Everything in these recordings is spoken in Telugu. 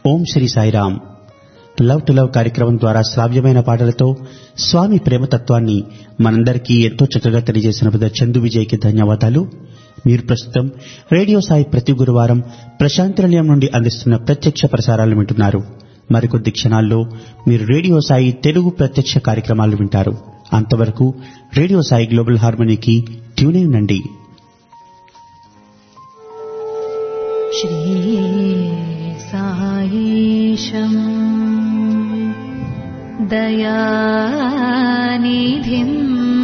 Om Sri Sairam love to love కార్యక్రమం ద్వారా శ్రావ్యమైన పాటలతో స్వామి ప్రేమతత్వాన్ని మనందరికీ ఎంతో చక్కగా తెలియజేసిన బ్రదర్ చందు విజయ్కి ధన్యవాదాలు మీరు ప్రస్తుతం రేడియో సాయి ప్రతి గురువారం ప్రశాంతి నిలయం నుండి అందిస్తున్న ప్రత్యక్ష ప్రసారాలు వింటున్నారు మరికొద్ది క్షణాల్లో మీరు రేడియో సాయి తెలుగు ప్రత్యక్ష కార్యక్రమాలు వింటారు అంతవరకు రేడియో సాయి గ్లోబల్ హార్మనీకి ట్యూన్ అయి ఉండండి श्रीसायीशम् दयानिधिम्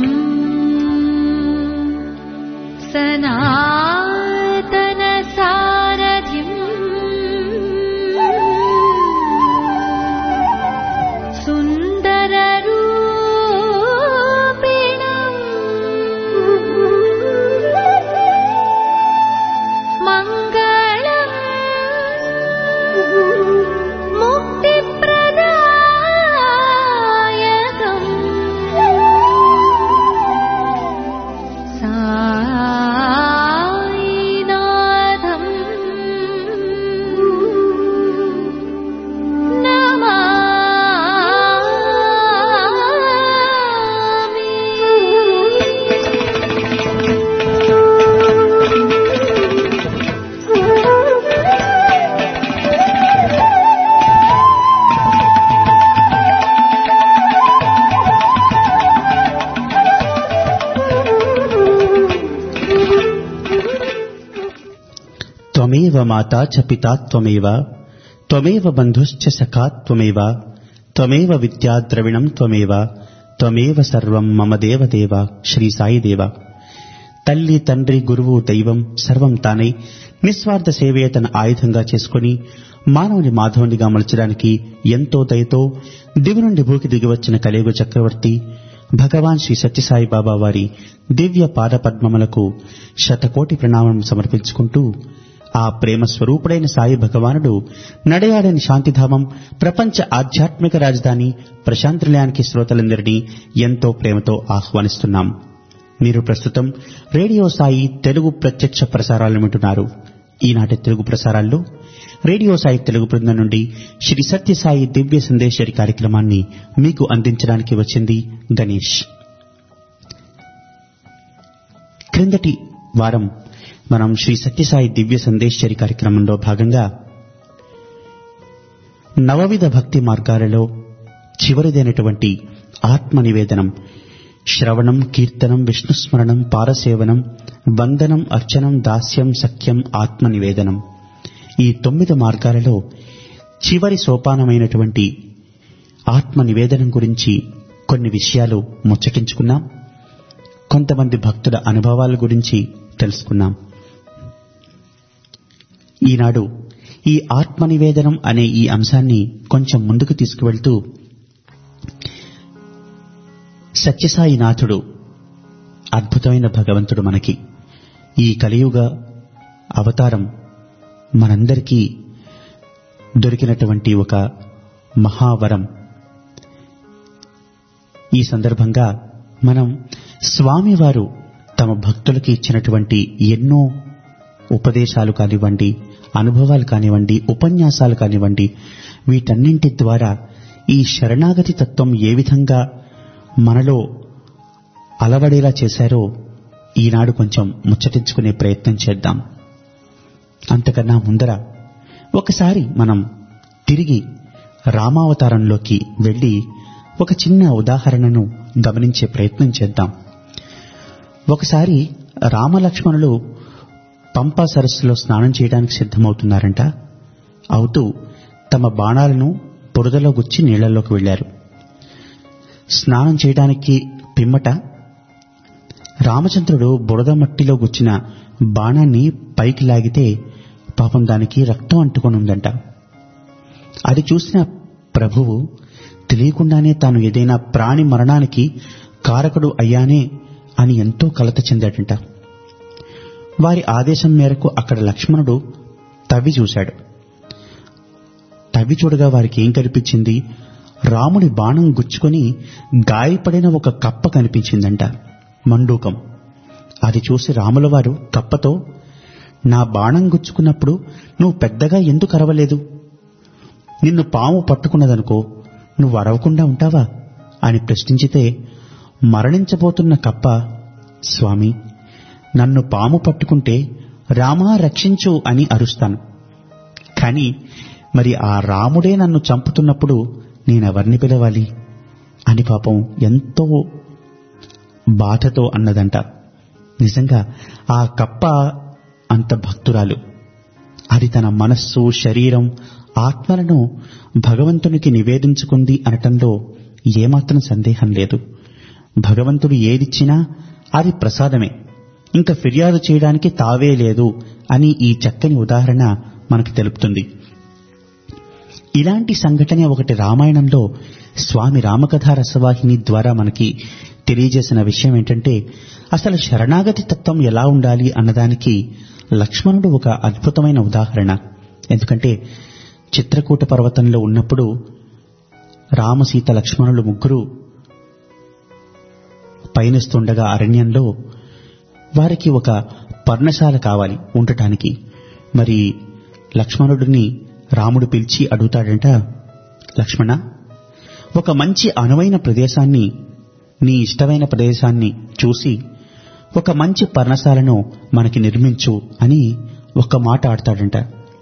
सनातनसारथिम् सुन्दररूपिणम् मङ्गलम् मुक्तिप्रदायकम् सायिनाथम् త్వమేవ మాతా చ పితా త్వమేవ త్వమేవ బంధుశ్చ సఖా త్వమేవ త్వమేవ విద్యా ద్రవిణం త్వమేవ త్వమేవ సర్వం మమ దేవదేవ శ్రీ సాయి దేవ తల్లి తండ్రి గురువు దైవం సర్వం తానై నిస్వార్థ సేవే తన ఆయుధంగా చేసుకుని మానవుని మాధవునిగా మలచడానికి ఎంతో దయతో దివి నుండి భూకి దిగివచ్చిన కలియుగ చక్రవర్తి భగవాన్ శ్రీ సత్యసాయి బాబా వారి దివ్య పాద పద్మములకు శతకోటి ప్రణామం సమర్పించుకుంటూ ఆ ప్రేమ స్వరూపుడైన సాయి భగవానుడు నడయాడని శాంతిధామం ప్రపంచ ఆధ్యాత్మిక రాజధాని ప్రశాంతిలయానికి శ్రోతలందరినీ ఎంతో ప్రేమతో ఆహ్వానిస్తున్నాం మీరు ప్రస్తుతం రేడియో సాయి తెలుగు ప్రత్యక్ష ప్రసారాలను వింటున్నారు ఈనాటి తెలుగు ప్రసారాల్లో రేడియో సాయి తెలుగు బృందం నుండి శ్రీ సత్యసాయి దివ్య సందేశరి కార్యక్రమాన్ని మీకు అందించడానికి వచ్చింది గణేష్ క్రిందటి వారం మనం శ్రీ సత్యసాయి దివ్య సందేశ్వరి కార్యక్రమంలో భాగంగా నవవిధ భక్తి మార్గాలలో చివరిదైనటువంటి ఆత్మ నివేదనం శ్రవణం కీర్తనం విష్ణుస్మరణం పారసేవనం వందనం అర్చనం దాస్యం సఖ్యం ఆత్మ నివేదనం ఈ తొమ్మిది మార్గాలలో చివరి సోపానమైనటువంటి ఆత్మ నివేదనం గురించి కొన్ని విషయాలు ముచ్చటించుకున్నాం కొంతమంది భక్తుల అనుభవాల గురించి తెలుసుకున్నాం ఈనాడు ఈ ఆత్మ నివేదనం అనే ఈ అంశాన్ని కొంచెం ముందుకు తీసుకువెళ్తూ సత్యసాయినాథుడు అద్భుతమైన భగవంతుడు మనకి ఈ కలియుగ అవతారం మనందరికీ దొరికినటువంటి ఒక మహావరం ఈ సందర్భంగా మనం స్వామివారు తమ భక్తులకి ఇచ్చినటువంటి ఎన్నో ఉపదేశాలు కానివ్వండి అనుభవాలు కానివ్వండి ఉపన్యాసాలు కానివ్వండి వీటన్నింటి ద్వారా ఈ శరణాగతి తత్వం ఏ విధంగా మనలో అలవడేలా చేశారో ఈనాడు కొంచెం ముచ్చటించుకునే ప్రయత్నం చేద్దాం అంతకన్నా ముందర ఒకసారి మనం తిరిగి రామావతారంలోకి వెళ్ళి ఒక చిన్న ఉదాహరణను గమనించే ప్రయత్నం చేద్దాం ఒకసారి రామలక్ష్మణులు పంపా సరస్సులో స్నానం చేయడానికి సిద్ధమవుతున్నారంట అవుతూ తమ బాణాలను బురదలో గుచ్చి నీళ్లలోకి వెళ్లారు స్నానం చేయడానికి పిమ్మట రామచంద్రుడు బురద మట్టిలో గుచ్చిన బాణాన్ని పైకి లాగితే పాపం దానికి రక్తం అంటుకొని ఉందంట అది చూసిన ప్రభువు తెలియకుండానే తాను ఏదైనా ప్రాణి మరణానికి కారకుడు అయ్యానే అని ఎంతో కలత చెందాడంట వారి ఆదేశం మేరకు అక్కడ లక్ష్మణుడు తవ్వి చూశాడు తవ్వి చూడగా వారికి ఏం కనిపించింది రాముడి బాణం గుచ్చుకొని గాయపడిన ఒక కప్ప కనిపించిందంట మండూకం అది చూసి రాముల వారు కప్పతో నా బాణం గుచ్చుకున్నప్పుడు నువ్వు పెద్దగా ఎందుకు అరవలేదు నిన్ను పాము పట్టుకున్నదనుకో నువ్వు అరవకుండా ఉంటావా అని ప్రశ్నించితే మరణించబోతున్న కప్ప స్వామి నన్ను పాము పట్టుకుంటే రామా రక్షించు అని అరుస్తాను కాని మరి ఆ రాముడే నన్ను చంపుతున్నప్పుడు నేనెవర్ని పిలవాలి అని పాపం ఎంతో బాధతో అన్నదంట నిజంగా ఆ కప్ప అంత భక్తురాలు అది తన మనస్సు శరీరం ఆత్మలను భగవంతునికి నివేదించుకుంది అనటంలో ఏమాత్రం సందేహం లేదు భగవంతుడు ఏదిచ్చినా అది ప్రసాదమే ఇంకా ఫిర్యాదు చేయడానికి తావే లేదు అని ఈ చక్కని ఉదాహరణ మనకు తెలుపుతుంది ఇలాంటి సంఘటన ఒకటి రామాయణంలో స్వామి రామకథా రసవాహిని ద్వారా మనకి తెలియజేసిన విషయం ఏంటంటే అసలు శరణాగతి తత్వం ఎలా ఉండాలి అన్నదానికి లక్ష్మణుడు ఒక అద్భుతమైన ఉదాహరణ ఎందుకంటే చిత్రకూట పర్వతంలో ఉన్నప్పుడు రామసీత లక్ష్మణులు ముగ్గురు పయనిస్తుండగా అరణ్యంలో వారికి ఒక పర్ణశాల కావాలి ఉండటానికి మరి లక్ష్మణుడిని రాముడు పిలిచి అడుగుతాడంట లక్ష్మణ ఒక మంచి అనువైన ప్రదేశాన్ని నీ ఇష్టమైన ప్రదేశాన్ని చూసి ఒక మంచి పర్ణశాలను మనకి నిర్మించు అని ఒక మాట ఆడతాడంట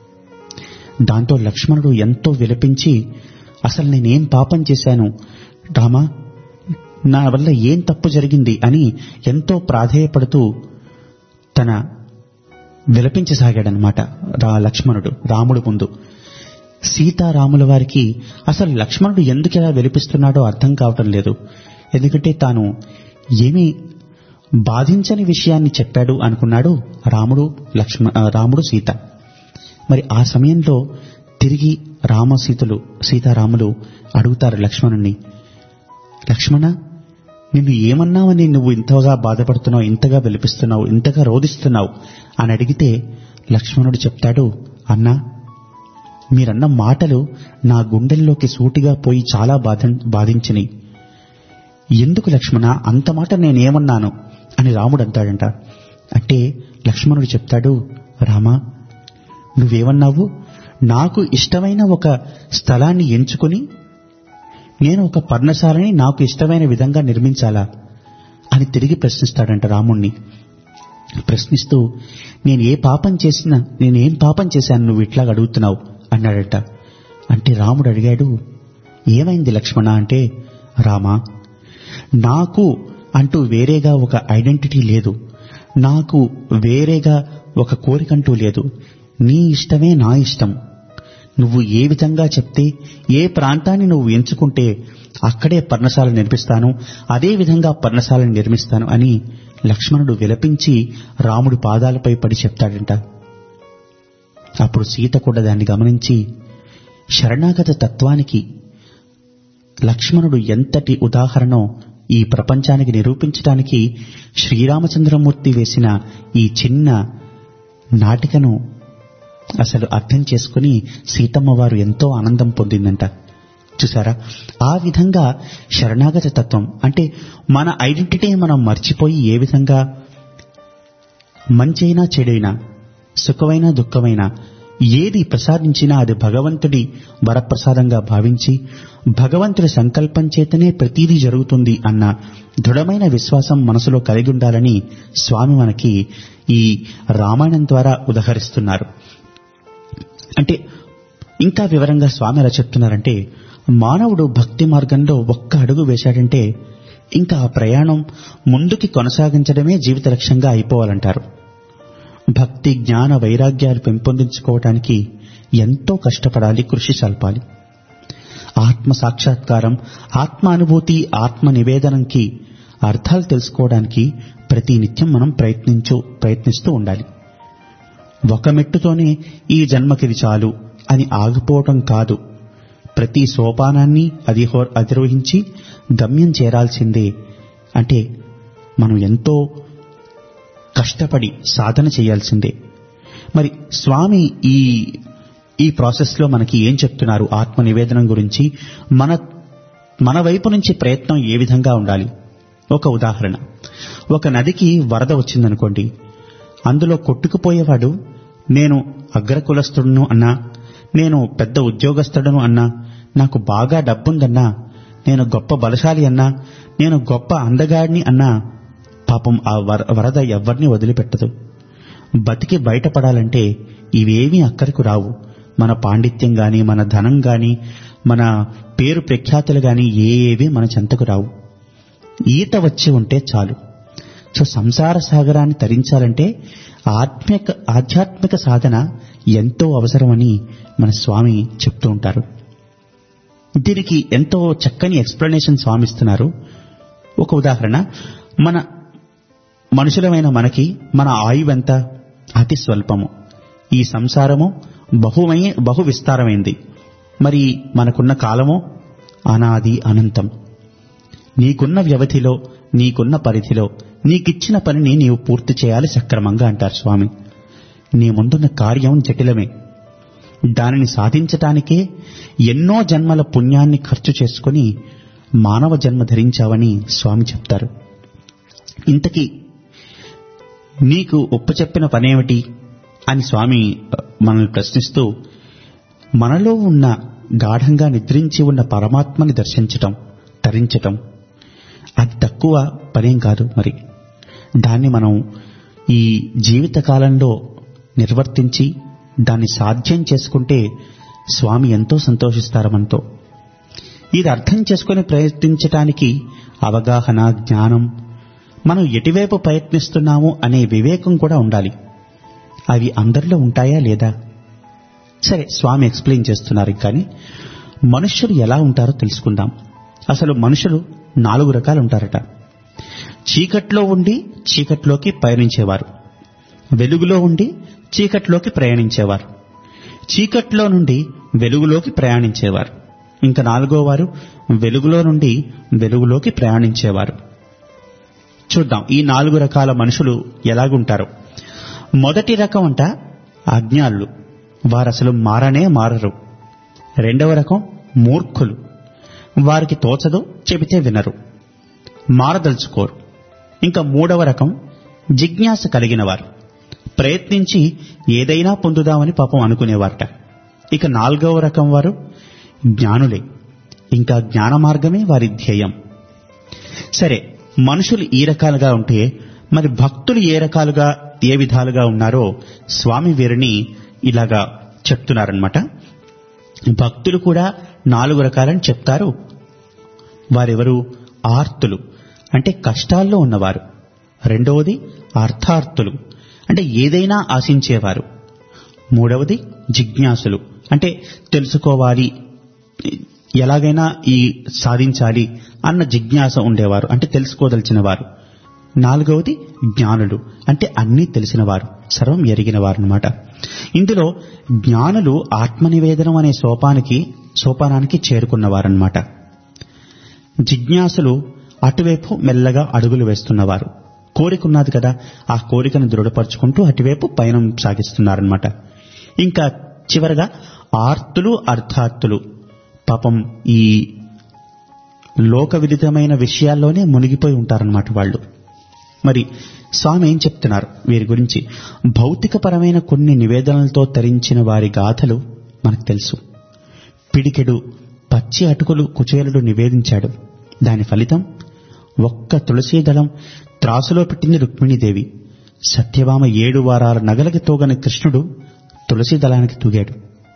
దాంతో లక్ష్మణుడు ఎంతో విలపించి అసలు నేనేం పాపం చేశాను రామా నా వల్ల ఏం తప్పు జరిగింది అని ఎంతో ప్రాధేయపడుతూ తన విలపించసాగాడనమాట రా లక్ష్మణుడు రాముడు ముందు సీతారాముల వారికి అసలు లక్ష్మణుడు ఎందుకు ఇలా విలిపిస్తున్నాడో అర్థం కావటం లేదు ఎందుకంటే తాను ఏమీ బాధించని విషయాన్ని చెప్పాడు అనుకున్నాడు రాముడు లక్ష్మ రాముడు సీత మరి ఆ సమయంలో తిరిగి రామసీతలు సీతారాములు అడుగుతారు లక్ష్మణుణ్ణి లక్ష్మణ నిన్ను ఏమన్నావని నువ్వు ఇంతగా బాధపడుతున్నావు ఇంతగా వెలిపిస్తున్నావు ఇంతగా రోధిస్తున్నావు అని అడిగితే లక్ష్మణుడు చెప్తాడు అన్నా మీరన్న మాటలు నా గుండెల్లోకి సూటిగా పోయి చాలా బాధ బాధించినాయి ఎందుకు లక్ష్మణ అంత మాట నేనేమన్నాను అని రాముడు అంటాడంట అంటే లక్ష్మణుడు చెప్తాడు రామా నువ్వేమన్నావు నాకు ఇష్టమైన ఒక స్థలాన్ని ఎంచుకుని నేను ఒక పర్ణశాలని నాకు ఇష్టమైన విధంగా నిర్మించాలా అని తిరిగి ప్రశ్నిస్తాడంట రాముణ్ణి ప్రశ్నిస్తూ నేను ఏ పాపం చేసినా నేనేం పాపం చేశాను నువ్వు ఇట్లా అడుగుతున్నావు అన్నాడట అంటే రాముడు అడిగాడు ఏమైంది లక్ష్మణ అంటే రామా నాకు అంటూ వేరేగా ఒక ఐడెంటిటీ లేదు నాకు వేరేగా ఒక కోరికంటూ లేదు నీ ఇష్టమే నా ఇష్టం నువ్వు ఏ విధంగా చెప్తే ఏ ప్రాంతాన్ని నువ్వు ఎంచుకుంటే అక్కడే పర్ణశాల నిర్మిస్తాను అదే విధంగా పర్ణశాలను నిర్మిస్తాను అని లక్ష్మణుడు విలపించి రాముడి పాదాలపై పడి చెప్తాడంట అప్పుడు సీత కూడా దాన్ని గమనించి శరణాగత తత్వానికి లక్ష్మణుడు ఎంతటి ఉదాహరణో ఈ ప్రపంచానికి నిరూపించడానికి శ్రీరామచంద్రమూర్తి వేసిన ఈ చిన్న నాటికను అసలు అర్థం చేసుకుని సీతమ్మ వారు ఎంతో ఆనందం పొందిందంట చూసారా ఆ విధంగా శరణాగత తత్వం అంటే మన ఐడెంటిటీ మనం మర్చిపోయి ఏ విధంగా మంచైనా చెడైనా సుఖమైనా దుఃఖమైనా ఏది ప్రసాదించినా అది భగవంతుడి వరప్రసాదంగా భావించి భగవంతుడి సంకల్పం చేతనే ప్రతీదీ జరుగుతుంది అన్న దృఢమైన విశ్వాసం మనసులో కలిగి ఉండాలని స్వామి మనకి ఈ రామాయణం ద్వారా ఉదహరిస్తున్నారు అంటే ఇంకా వివరంగా స్వామి ఎలా చెప్తున్నారంటే మానవుడు భక్తి మార్గంలో ఒక్క అడుగు వేశాడంటే ఇంకా ఆ ప్రయాణం ముందుకి కొనసాగించడమే జీవిత లక్ష్యంగా అయిపోవాలంటారు భక్తి జ్ఞాన వైరాగ్యాలు పెంపొందించుకోవటానికి ఎంతో కష్టపడాలి కృషి సల్పాలి ఆత్మ సాక్షాత్కారం ఆత్మ అనుభూతి ఆత్మ నివేదనంకి అర్థాలు తెలుసుకోవడానికి ప్రతి నిత్యం మనం ప్రయత్నించు ప్రయత్నిస్తూ ఉండాలి ఒక మెట్టుతోనే ఈ జన్మకిది చాలు అని ఆగిపోవటం కాదు ప్రతి సోపానాన్ని అధిహో అధిరోహించి గమ్యం చేరాల్సిందే అంటే మనం ఎంతో కష్టపడి సాధన చేయాల్సిందే మరి స్వామి ఈ ఈ ప్రాసెస్లో మనకి ఏం చెప్తున్నారు ఆత్మ నివేదనం గురించి మన మన వైపు నుంచి ప్రయత్నం ఏ విధంగా ఉండాలి ఒక ఉదాహరణ ఒక నదికి వరద వచ్చిందనుకోండి అందులో కొట్టుకుపోయేవాడు నేను అగ్రకులస్తుడును అన్నా నేను పెద్ద ఉద్యోగస్తుడను అన్నా నాకు బాగా డబ్బుందన్నా నేను గొప్ప బలశాలి అన్నా నేను గొప్ప అందగాడిని అన్నా పాపం ఆ వర- వరద ఎవ్వరిని వదిలిపెట్టదు బతికి బయటపడాలంటే ఇవేమీ అక్కడికి రావు మన పాండిత్యం గాని మన ధనం గాని మన పేరు ప్రఖ్యాతులు గాని ఏవి మన చెంతకు రావు ఈత వచ్చి ఉంటే చాలు సో సంసార సాగరాన్ని తరించాలంటే ఆత్మిక ఆధ్యాత్మిక సాధన ఎంతో అవసరమని మన స్వామి చెప్తూ ఉంటారు దీనికి ఎంతో చక్కని ఎక్స్ప్లెనేషన్ స్వామి ఇస్తున్నారు ఒక ఉదాహరణ మన మనుషులమైన మనకి మన ఆయువు ఎంత అతి స్వల్పము ఈ సంసారము బహుమై బహు విస్తారమైంది మరి మనకున్న కాలము అనాది అనంతం నీకున్న వ్యవధిలో నీకున్న పరిధిలో నీకిచ్చిన పనిని నీవు పూర్తి చేయాలి సక్రమంగా అంటారు స్వామి నీ ముందున్న కార్యం జటిలమే దానిని సాధించటానికే ఎన్నో జన్మల పుణ్యాన్ని ఖర్చు చేసుకుని మానవ జన్మ ధరించావని స్వామి చెప్తారు ఇంతకీ నీకు ఒప్పచెప్పిన పనేమిటి అని స్వామి ఆ, మనల్ని ప్రశ్నిస్తూ మనలో ఉన్న గాఢంగా నిద్రించి ఉన్న పరమాత్మని దర్శించటం తరించటం అది తక్కువ పనేం కాదు మరి దాన్ని మనం ఈ జీవిత కాలంలో నిర్వర్తించి దాన్ని సాధ్యం చేసుకుంటే స్వామి ఎంతో సంతోషిస్తారు మనతో ఇది అర్థం చేసుకుని ప్రయత్నించటానికి అవగాహన జ్ఞానం మనం ఎటువైపు ప్రయత్నిస్తున్నాము అనే వివేకం కూడా ఉండాలి అవి అందరిలో ఉంటాయా లేదా సరే స్వామి ఎక్స్ప్లెయిన్ చేస్తున్నారు కానీ మనుష్యులు ఎలా ఉంటారో తెలుసుకుందాం అసలు మనుషులు నాలుగు రకాలు ఉంటారట చీకట్లో ఉండి చీకట్లోకి పయనించేవారు వెలుగులో ఉండి చీకట్లోకి ప్రయాణించేవారు చీకట్లో నుండి వెలుగులోకి ప్రయాణించేవారు ఇంకా నాలుగో వారు వెలుగులో నుండి వెలుగులోకి ప్రయాణించేవారు చూద్దాం ఈ నాలుగు రకాల మనుషులు ఎలాగుంటారో మొదటి రకం అంట అజ్ఞానులు వారు అసలు మారనే మారరు రెండవ రకం మూర్ఖులు వారికి తోచదు చెబితే వినరు మారదలుచుకోరు ఇంకా మూడవ రకం జిజ్ఞాస కలిగిన వారు ప్రయత్నించి ఏదైనా పొందుదామని పాపం అనుకునేవారట ఇక నాలుగవ రకం వారు జ్ఞానులే ఇంకా జ్ఞాన మార్గమే వారి ధ్యేయం సరే మనుషులు ఈ రకాలుగా ఉంటే మరి భక్తులు ఏ రకాలుగా ఏ విధాలుగా ఉన్నారో స్వామి వీరిని ఇలాగా చెప్తున్నారనమాట భక్తులు కూడా నాలుగు రకాలని చెప్తారు వారెవరు ఆర్తులు అంటే కష్టాల్లో ఉన్నవారు రెండవది అర్థార్థులు అంటే ఏదైనా ఆశించేవారు మూడవది జిజ్ఞాసులు అంటే తెలుసుకోవాలి ఎలాగైనా ఈ సాధించాలి అన్న జిజ్ఞాస ఉండేవారు అంటే తెలుసుకోదలిచిన వారు నాలుగవది జ్ఞానులు అంటే అన్నీ తెలిసిన వారు సర్వం ఎరిగిన వారు అనమాట ఇందులో జ్ఞానులు ఆత్మనివేదనం అనే సోపానికి సోపానానికి చేరుకున్నవారన్నమాట జిజ్ఞాసులు అటువైపు మెల్లగా అడుగులు వేస్తున్నవారు కోరిక ఉన్నది కదా ఆ కోరికను దృఢపరుచుకుంటూ అటువైపు పయనం సాగిస్తున్నారనమాట ఇంకా చివరగా ఆర్తులు అర్థార్థులు పాపం ఈ లోక విదితమైన విషయాల్లోనే మునిగిపోయి ఉంటారన్నమాట వాళ్ళు మరి స్వామి ఏం చెప్తున్నారు వీరి గురించి భౌతికపరమైన కొన్ని నివేదనలతో తరించిన వారి గాథలు మనకు తెలుసు పిడికెడు పచ్చి అటుకులు కుచేలుడు నివేదించాడు దాని ఫలితం ఒక్క తులసీదళం త్రాసులో పెట్టింది రుక్మిణీదేవి సత్యభామ ఏడు వారాల నగలకి తూగని కృష్ణుడు తులసి దళానికి తూగాడు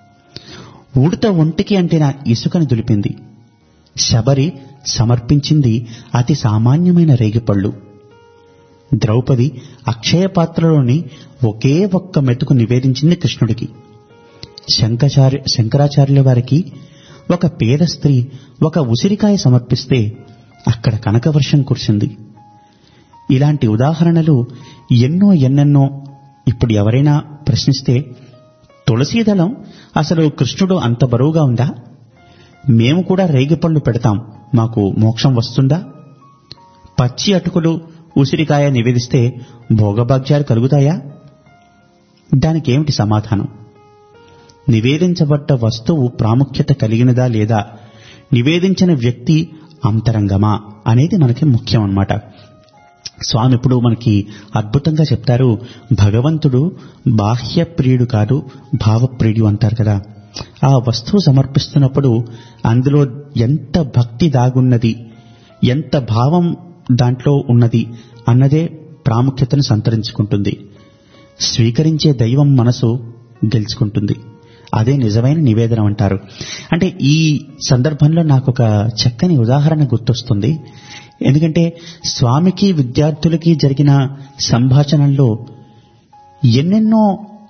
ఉడత ఒంటికి అంటిన ఇసుకని దులిపింది శబరి సమర్పించింది అతి సామాన్యమైన రేగిపళ్ళు ద్రౌపది అక్షయ పాత్రలోని ఒకే ఒక్క మెతుకు నివేదించింది కృష్ణుడికి శంకచార్య శంకరాచార్యుల వారికి ఒక పేద స్త్రీ ఒక ఉసిరికాయ సమర్పిస్తే అక్కడ కనకవర్షం కురిసింది ఇలాంటి ఉదాహరణలు ఎన్నో ఎన్నెన్నో ఇప్పుడు ఎవరైనా ప్రశ్నిస్తే తులసీదళం అసలు కృష్ణుడు అంత బరువుగా ఉందా మేము కూడా రేగిపళ్ళు పెడతాం మాకు మోక్షం వస్తుందా పచ్చి అటుకులు ఉసిరికాయ నివేదిస్తే భోగభాగ్యాలు కలుగుతాయా దానికి ఏమిటి సమాధానం నివేదించబడ్డ వస్తువు ప్రాముఖ్యత కలిగినదా లేదా నివేదించిన వ్యక్తి అంతరంగమా అనేది మనకి ముఖ్యం అన్నమాట స్వామి ఇప్పుడు మనకి అద్భుతంగా చెప్తారు భగవంతుడు బాహ్య ప్రియుడు కాదు భావప్రియుడు అంటారు కదా ఆ వస్తువు సమర్పిస్తున్నప్పుడు అందులో ఎంత భక్తి దాగున్నది ఎంత భావం దాంట్లో ఉన్నది అన్నదే ప్రాముఖ్యతను సంతరించుకుంటుంది స్వీకరించే దైవం మనసు గెలుచుకుంటుంది అదే నిజమైన నివేదన అంటారు అంటే ఈ సందర్భంలో నాకు ఒక చక్కని ఉదాహరణ గుర్తొస్తుంది ఎందుకంటే స్వామికి విద్యార్థులకి జరిగిన సంభాషణల్లో ఎన్నెన్నో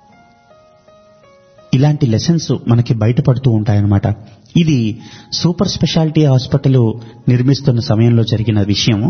ఇలాంటి లెసన్స్ మనకి బయటపడుతూ ఉంటాయన్నమాట ఇది సూపర్ స్పెషాలిటీ హాస్పిటల్ నిర్మిస్తున్న సమయంలో జరిగిన విషయము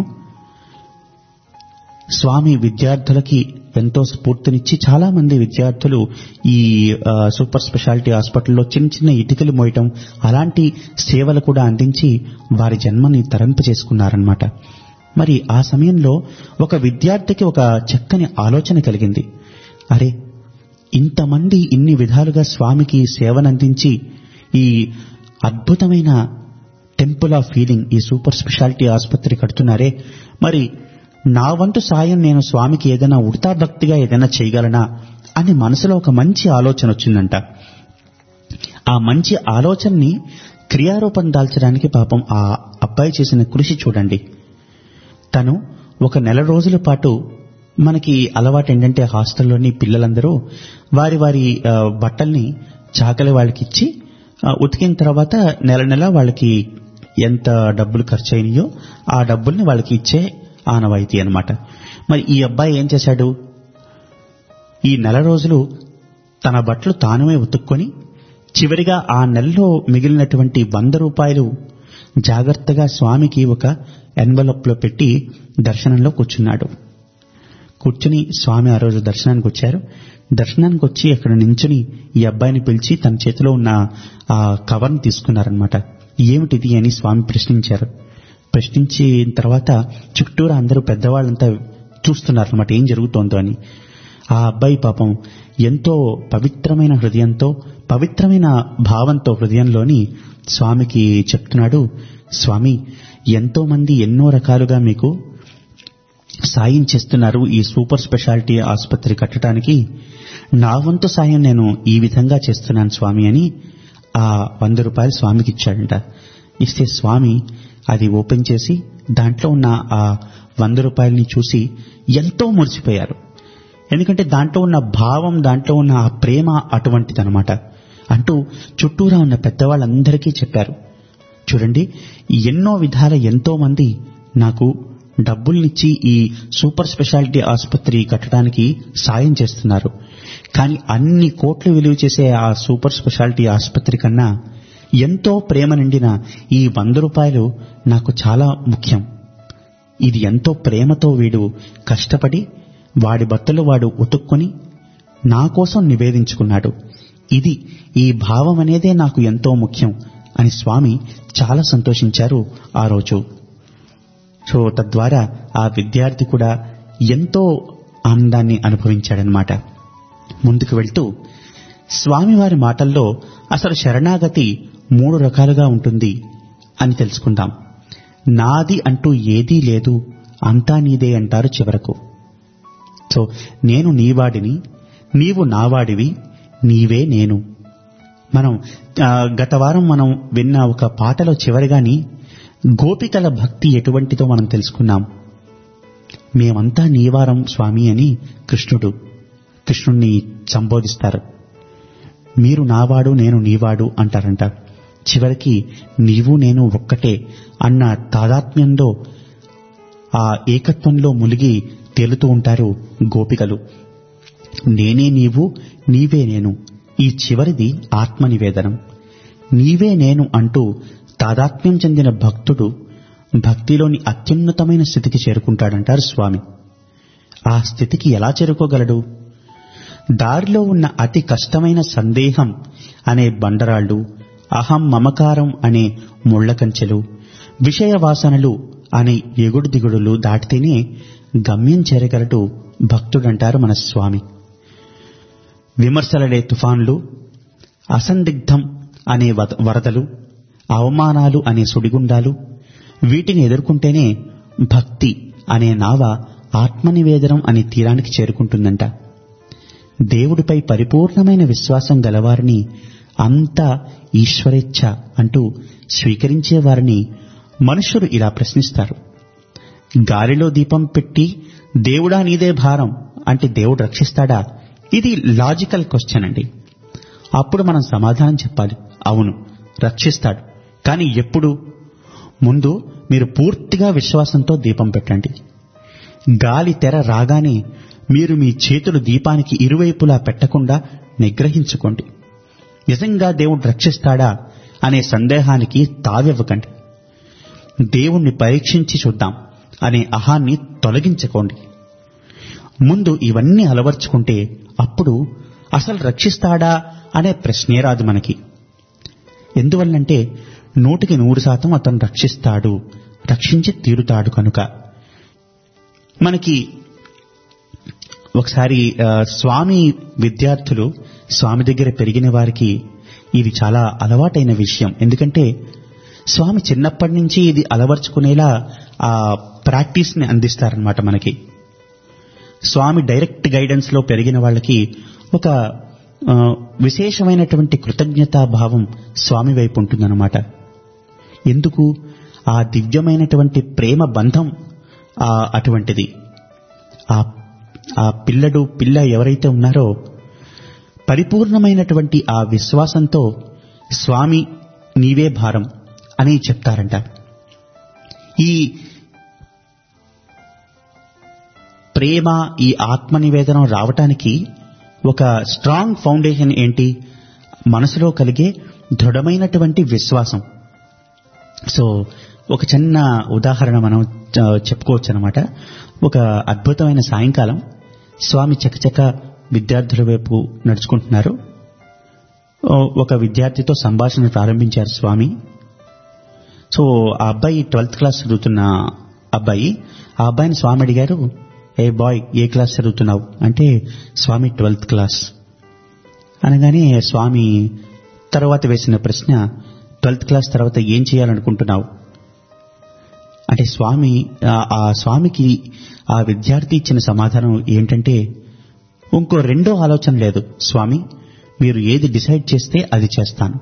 స్వామి విద్యార్థులకి ఎంతో స్ఫూర్తినిచ్చి చాలా మంది విద్యార్థులు ఈ ఆ, సూపర్ స్పెషాలిటీ హాస్పిటల్లో చిన్న చిన్న ఇటుకలు మోయటం అలాంటి సేవలు కూడా అందించి వారి జన్మని తరింపు చేసుకున్నారనమాట మరి ఆ సమయంలో ఒక విద్యార్థికి ఒక చక్కని ఆలోచన కలిగింది అరే ఇంతమంది ఇన్ని విధాలుగా స్వామికి సేవనందించి ఈ అద్భుతమైన టెంపుల్ ఆఫ్ హీలింగ్ ఈ సూపర్ స్పెషాలిటీ ఆసుపత్రి కడుతున్నారే మరి నా వంతు సాయం నేను స్వామికి ఏదైనా ఉడతా భక్తిగా ఏదైనా చేయగలనా అని మనసులో ఒక మంచి ఆలోచన వచ్చిందంట ఆ మంచి ఆలోచనని క్రియారూపం దాల్చడానికి పాపం ఆ అబ్బాయి చేసిన కృషి చూడండి తను ఒక నెల రోజుల పాటు మనకి అలవాటు ఏంటంటే హాస్టల్లోని పిల్లలందరూ వారి వారి ఆ, బట్టల్ని చాకలి వాళ్ళకి ఇచ్చి ఆ, ఉతికిన తర్వాత నెల నెల వాళ్ళకి ఎంత డబ్బులు ఖర్చు అయినాయో ఆ డబ్బుల్ని వాళ్ళకి ఇచ్చే ఆనవాయితీ అన్నమాట మరి ఈ అబ్బాయి ఏం చేశాడు ఈ నెల రోజులు తన బట్టలు తానుమే ఉతుక్కొని చివరిగా ఆ నెలలో మిగిలినటువంటి వంద రూపాయలు జాగ్రత్తగా స్వామికి ఒక ఎన్వలప్ లో పెట్టి దర్శనంలో కూర్చున్నాడు కూర్చుని స్వామి ఆ రోజు దర్శనానికి వచ్చారు దర్శనానికి వచ్చి అక్కడ నించుని ఈ అబ్బాయిని పిలిచి తన చేతిలో ఉన్న ఆ కవర్ని తీసుకున్నారనమాట ఏమిటిది అని స్వామి ప్రశ్నించారు ప్రశ్నించిన తర్వాత చుట్టూరా అందరూ పెద్దవాళ్ళంతా చూస్తున్నారనమాట ఏం జరుగుతోందో అని ఆ అబ్బాయి పాపం ఎంతో పవిత్రమైన హృదయంతో పవిత్రమైన భావంతో హృదయంలోని స్వామికి చెప్తున్నాడు స్వామి ఎంతో మంది ఎన్నో రకాలుగా మీకు సాయం చేస్తున్నారు ఈ సూపర్ స్పెషాలిటీ ఆసుపత్రి కట్టడానికి నా వంతు సాయం నేను ఈ విధంగా చేస్తున్నాను స్వామి అని ఆ వంద రూపాయలు స్వామికి ఇచ్చాడంట ఇస్తే స్వామి అది ఓపెన్ చేసి దాంట్లో ఉన్న ఆ వంద రూపాయలని చూసి ఎంతో మురిసిపోయారు ఎందుకంటే దాంట్లో ఉన్న భావం దాంట్లో ఉన్న ఆ ప్రేమ అటువంటిదనమాట అంటూ చుట్టూరా ఉన్న పెద్దవాళ్ళందరికీ చెప్పారు చూడండి ఎన్నో విధాల ఎంతో మంది నాకు డబ్బుల్నిచ్చి ఈ సూపర్ స్పెషాలిటీ ఆసుపత్రి కట్టడానికి సాయం చేస్తున్నారు కానీ అన్ని కోట్లు విలువ చేసే ఆ సూపర్ స్పెషాలిటీ ఆసుపత్రి కన్నా ఎంతో ప్రేమ నిండిన ఈ వంద రూపాయలు నాకు చాలా ముఖ్యం ఇది ఎంతో ప్రేమతో వీడు కష్టపడి వాడి బట్టలు వాడు ఉతుక్కొని నా కోసం నివేదించుకున్నాడు ఇది ఈ భావం అనేదే నాకు ఎంతో ముఖ్యం అని స్వామి చాలా సంతోషించారు ఆ రోజు సో తద్వారా ఆ విద్యార్థి కూడా ఎంతో ఆనందాన్ని అనుభవించాడనమాట ముందుకు వెళ్తూ స్వామివారి మాటల్లో అసలు శరణాగతి మూడు రకాలుగా ఉంటుంది అని తెలుసుకుందాం నాది అంటూ ఏదీ లేదు అంతా నీదే అంటారు చివరకు సో నేను నీవాడిని నీవు నావాడివి నీవే నేను మనం ఆ, గత వారం మనం విన్న ఒక పాటలో చివరిగాని గోపికల భక్తి ఎటువంటిదో మనం తెలుసుకున్నాం మేమంతా నీవారం స్వామి అని కృష్ణుడు కృష్ణుణ్ణి సంబోధిస్తారు మీరు నావాడు నేను నీవాడు అంటారంట చివరికి నీవు నేను ఒక్కటే అన్న తాదాత్మ్యంలో ఆ ఏకత్వంలో మునిగి తేలుతూ ఉంటారు గోపికలు నేనే నీవు నీవే నేను ఈ చివరిది ఆత్మ నివేదనం నీవే నేను అంటూ తాదాత్మ్యం చెందిన భక్తుడు భక్తిలోని అత్యున్నతమైన స్థితికి చేరుకుంటాడంటారు స్వామి ఆ స్థితికి ఎలా చేరుకోగలడు దారిలో ఉన్న అతి కష్టమైన సందేహం అనే బండరాళ్ళు అహం మమకారం అనే ముళ్ళ కంచెలు విషయ వాసనలు అనే ఎగుడు దిగుడులు దాటితేనే గమ్యం చేరగలడు భక్తుడంటారు మన స్వామి విమర్శలడే తుఫాన్లు అసందిగ్ధం అనే వద- వరదలు అవమానాలు అనే సుడిగుండాలు వీటిని ఎదుర్కొంటేనే భక్తి అనే నావ ఆత్మనివేదనం అనే తీరానికి చేరుకుంటుందంట దేవుడిపై పరిపూర్ణమైన విశ్వాసం గలవారిని అంతా ఈశ్వరేచ్ఛ అంటూ స్వీకరించే వారిని మనుషులు ఇలా ప్రశ్నిస్తారు గాలిలో దీపం పెట్టి దేవుడా నీదే భారం అంటే దేవుడు రక్షిస్తాడా ఇది లాజికల్ క్వశ్చన్ అండి అప్పుడు మనం సమాధానం చెప్పాలి అవును రక్షిస్తాడు కానీ ఎప్పుడు ముందు మీరు పూర్తిగా విశ్వాసంతో దీపం పెట్టండి గాలి తెర రాగానే మీరు మీ చేతులు దీపానికి ఇరువైపులా పెట్టకుండా నిగ్రహించుకోండి నిజంగా దేవుడు రక్షిస్తాడా అనే సందేహానికి తావివ్వకండి దేవుణ్ణి పరీక్షించి చూద్దాం అనే అహాన్ని తొలగించుకోండి ముందు ఇవన్నీ అలవర్చుకుంటే అప్పుడు అసలు రక్షిస్తాడా అనే ప్రశ్నే రాదు మనకి ఎందువల్లంటే నూటికి నూరు శాతం అతను రక్షిస్తాడు రక్షించి తీరుతాడు కనుక మనకి ఒకసారి ఆ, స్వామి విద్యార్థులు స్వామి దగ్గర పెరిగిన వారికి ఇది చాలా అలవాటైన విషయం ఎందుకంటే స్వామి చిన్నప్పటి నుంచి ఇది అలవర్చుకునేలా ఆ ప్రాక్టీస్ ని అందిస్తారనమాట మనకి స్వామి డైరెక్ట్ గైడెన్స్ లో పెరిగిన వాళ్ళకి ఒక ఆ, విశేషమైనటువంటి కృతజ్ఞతా భావం స్వామి వైపు ఉంటుందన్నమాట ఎందుకు ఆ దివ్యమైనటువంటి ప్రేమ బంధం ఆ అటువంటిది ఆ ఆ పిల్లడు పిల్ల ఎవరైతే ఉన్నారో పరిపూర్ణమైనటువంటి ఆ విశ్వాసంతో స్వామి నీవే భారం అని చెప్తారంట ఈ ప్రేమ ఈ ఆత్మ నివేదనం రావటానికి ఒక స్ట్రాంగ్ ఫౌండేషన్ ఏంటి మనసులో కలిగే దృఢమైనటువంటి విశ్వాసం సో ఒక చిన్న ఉదాహరణ మనం చెప్పుకోవచ్చు అనమాట ఒక అద్భుతమైన సాయంకాలం స్వామి చకచక విద్యార్థుల వైపు నడుచుకుంటున్నారు ఓ, ఒక విద్యార్థితో సంభాషణ ప్రారంభించారు స్వామి సో ఆ అబ్బాయి ట్వెల్త్ క్లాస్ చదువుతున్న అబ్బాయి ఆ అబ్బాయిని స్వామి అడిగారు ఏ బాయ్ ఏ క్లాస్ చదువుతున్నావు అంటే స్వామి ట్వెల్త్ క్లాస్ అనగానే స్వామి తర్వాత వేసిన ప్రశ్న ట్వెల్త్ క్లాస్ తర్వాత ఏం చేయాలనుకుంటున్నావు అంటే స్వామి ఆ- ఆ స్వామికి ఆ విద్యార్థి ఇచ్చిన సమాధానం ఏంటంటే ఇంకో రెండో ఆలోచన లేదు స్వామి మీరు ఏది డిసైడ్ చేస్తే అది చేస్తాను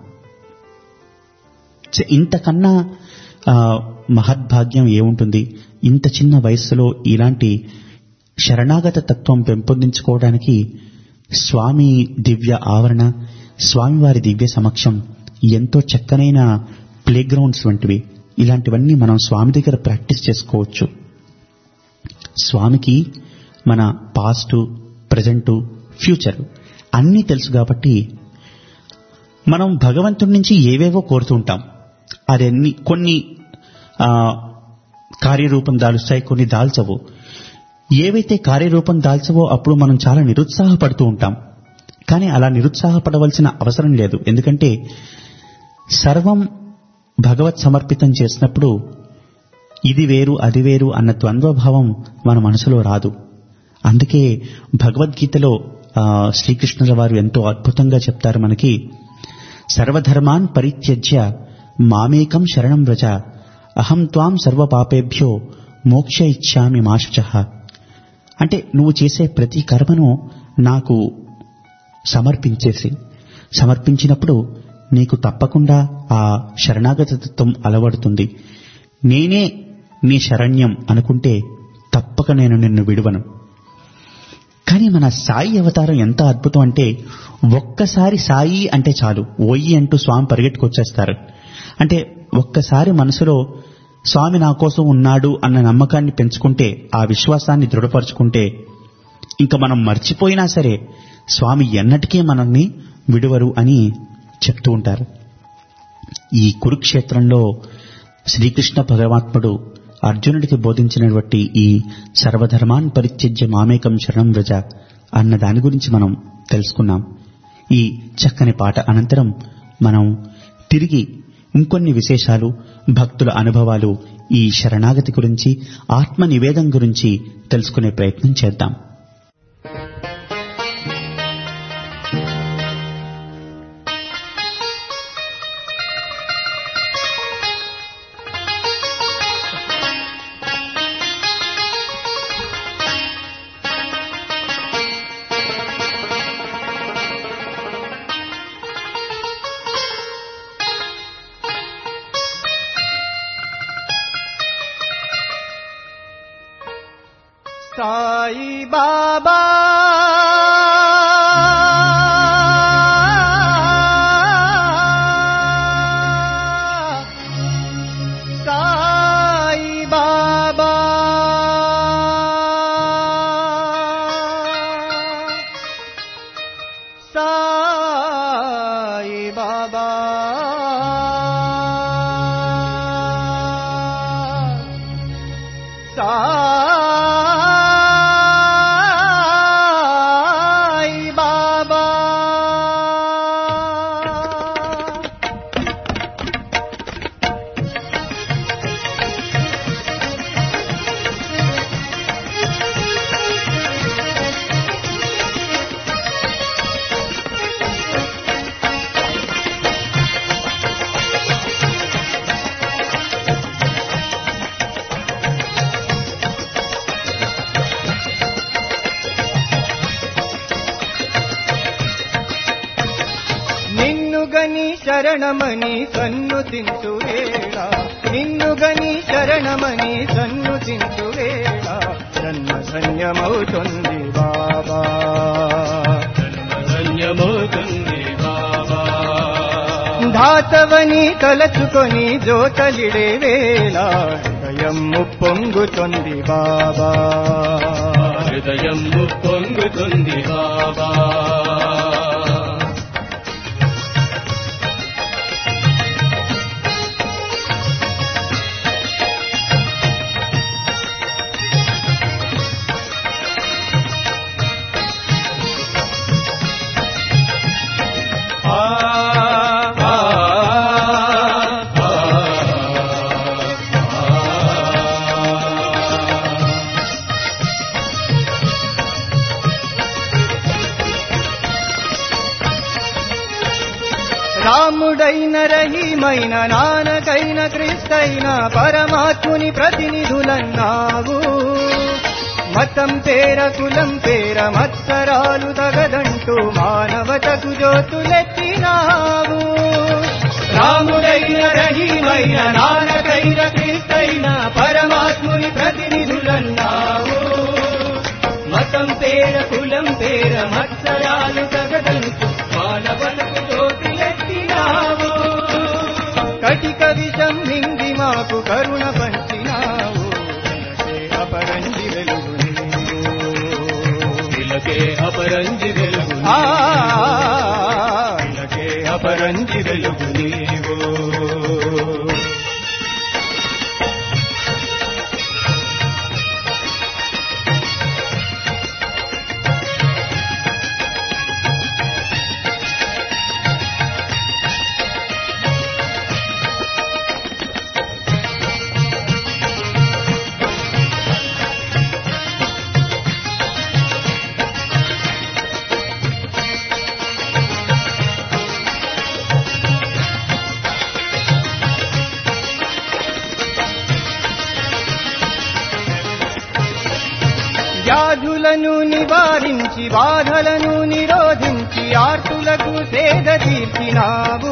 చ- ఇంతకన్నా ఆ, మహద్భాగ్యం ఏముంటుంది ఇంత చిన్న వయస్సులో ఇలాంటి శరణాగత తత్వం పెంపొందించుకోవడానికి స్వామి దివ్య ఆవరణ స్వామివారి దివ్య సమక్షం ఎంతో చక్కనైన ప్లే గ్రౌండ్స్ వంటివి ఇలాంటివన్నీ మనం స్వామి దగ్గర ప్రాక్టీస్ చేసుకోవచ్చు స్వామికి మన పాస్ట్ ప్రజెంటు ఫ్యూచర్ అన్నీ తెలుసు కాబట్టి మనం భగవంతుడి నుంచి ఏవేవో కోరుతూ ఉంటాం అదన్నీ కొన్ని ఆ, కార్యరూపం దాలుస్తాయి కొన్ని దాల్చవు ఏవైతే కార్యరూపం దాల్చవో అప్పుడు మనం చాలా నిరుత్సాహపడుతూ ఉంటాం కానీ అలా నిరుత్సాహపడవలసిన అవసరం లేదు ఎందుకంటే సర్వం భగవత్ సమర్పితం చేసినప్పుడు ఇది వేరు అది వేరు అన్న ద్వంద్వభావం మన మనసులో రాదు అందుకే భగవద్గీతలో ఆ, శ్రీకృష్ణుల వారు ఎంతో అద్భుతంగా చెప్తారు మనకి సర్వధర్మాన్ పరిత్యజ్య మామేకం శరణం వ్రజ అహం త్వాం సర్వపాపేభ్యో మోక్ష ఇచ్చామి మాశుచ అంటే నువ్వు చేసే ప్రతి కర్మను నాకు సమర్పించేసి సమర్పించినప్పుడు నీకు తప్పకుండా ఆ శరణాగత తత్వం అలవడుతుంది నేనే నీ శరణ్యం అనుకుంటే తప్పక నేను నిన్ను విడువను కానీ మన సాయి అవతారం ఎంత అద్భుతం అంటే ఒక్కసారి సాయి అంటే చాలు ఓయి అంటూ స్వామి పరిగెట్టుకొచ్చేస్తారు అంటే ఒక్కసారి మనసులో స్వామి నా కోసం ఉన్నాడు అన్న నమ్మకాన్ని పెంచుకుంటే ఆ విశ్వాసాన్ని దృఢపరుచుకుంటే ఇంకా మనం మర్చిపోయినా సరే స్వామి ఎన్నటికీ మనల్ని విడువరు అని చెప్తూ ఉంటారు ఈ కురుక్షేత్రంలో శ్రీకృష్ణ పరమాత్ముడు అర్జునుడికి బోధించినటువంటి ఈ సర్వధర్మాన్ పరిత్యజ్య మామేకం శరణం వ్రజ అన్న దాని గురించి మనం తెలుసుకున్నాం ఈ చక్కని పాట అనంతరం మనం తిరిగి ఇంకొన్ని విశేషాలు భక్తుల అనుభవాలు ఈ శరణాగతి గురించి ఆత్మ నివేదం గురించి తెలుసుకునే ప్రయత్నం చేద్దాం సాయి బాబా సాయి బాబా సాయి బాబా సాయి బాబా నిన్ను గని శరణమని సన్నుతించు వేళ నిన్ను గని శరణమని సన్నుతించు వేళ జన్మ ధన్యమవుతుంది బాబా ధన్యమవుతుంది బాబా ధాతవని తలచుకొని జోతలిడే వేళ హృదయం పొంగుతుంది బాబా హృదయం పొంగుతుంది బాబా ఆ ఆ ఆ రాముడైన రహీమైన నానకైన క్రిస్తైన పరమాత్ముని ప్రతినిధులన్నావు మతం పేర కులం పేర మత్సరాలు తగదంటూ మానవతకు జ్యోతులెత్తినావు రాముడైన రహీమైన నానకైన క్రిస్తైన పరమాత్ముని ప్రతినిధులన్నావు మతం పేర కులం పేర మత్సరాలు తగదంటూ మానవతకు జ్యోతులెత్తినావు కటిక విషం నింది మాకు కరుణ పంచినావు వెనకే అపరంజి వెలుగు ఇలకే అపరంజి వెలుగు ఆ, ఇలకే అపరంజి వెలుగు నీవు వ్యాధులను నివారించి బాధలను నిరోధించి ఆర్తులకు సేద తీర్చినావు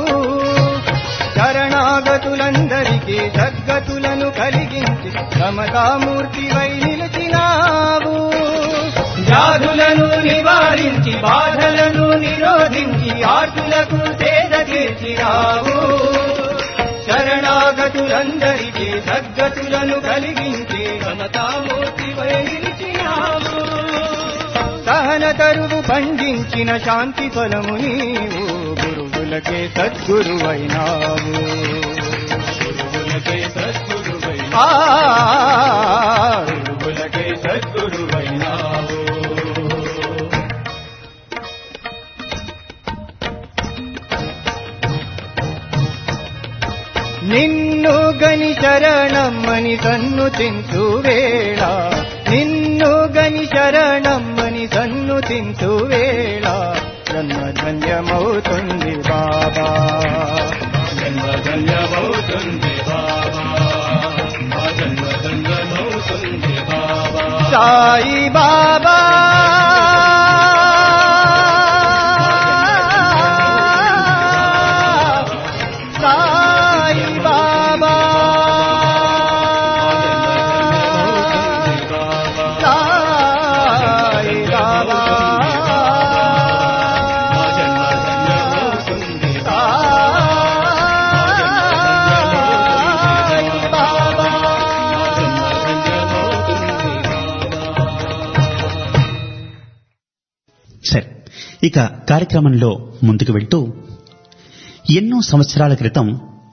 శరణాగతులందరికీ సద్గతులను కలిగించి సమతామూర్తివై నిలిచినావు వ్యాధులను నివారించి బాధలను నిరోధించి ఆర్తులకు సేద తీర్చినావు శరణాగతులందరికీ సద్గతులను కలిగించి సమతామూర్తివై నిలిచినావు సహన తరువు పండించిన శాంతి ఫలము నీవు గురువులకే సద్గురువైనావు గురువులకే సద్గురువై ఆ, గురువులకే సద్గురువైనావు నిన్ను గని శరణమ్మని సన్నుతించు వేళ నిన్ను గని శరణమ్మని సన్నుతించు వేళ జన్మ ధన్యమవుతుంది బాబా జన్మ ధన్యమవుతుంది బాబా మా జన్మ ధన్యమవుతుంది బాబా సాయి బాబా సాయి బాబా బాబా సాయి ఇక కార్యక్రమంలో ముందుకు వెళ్తూ ఎన్నో సంవత్సరాల క్రితం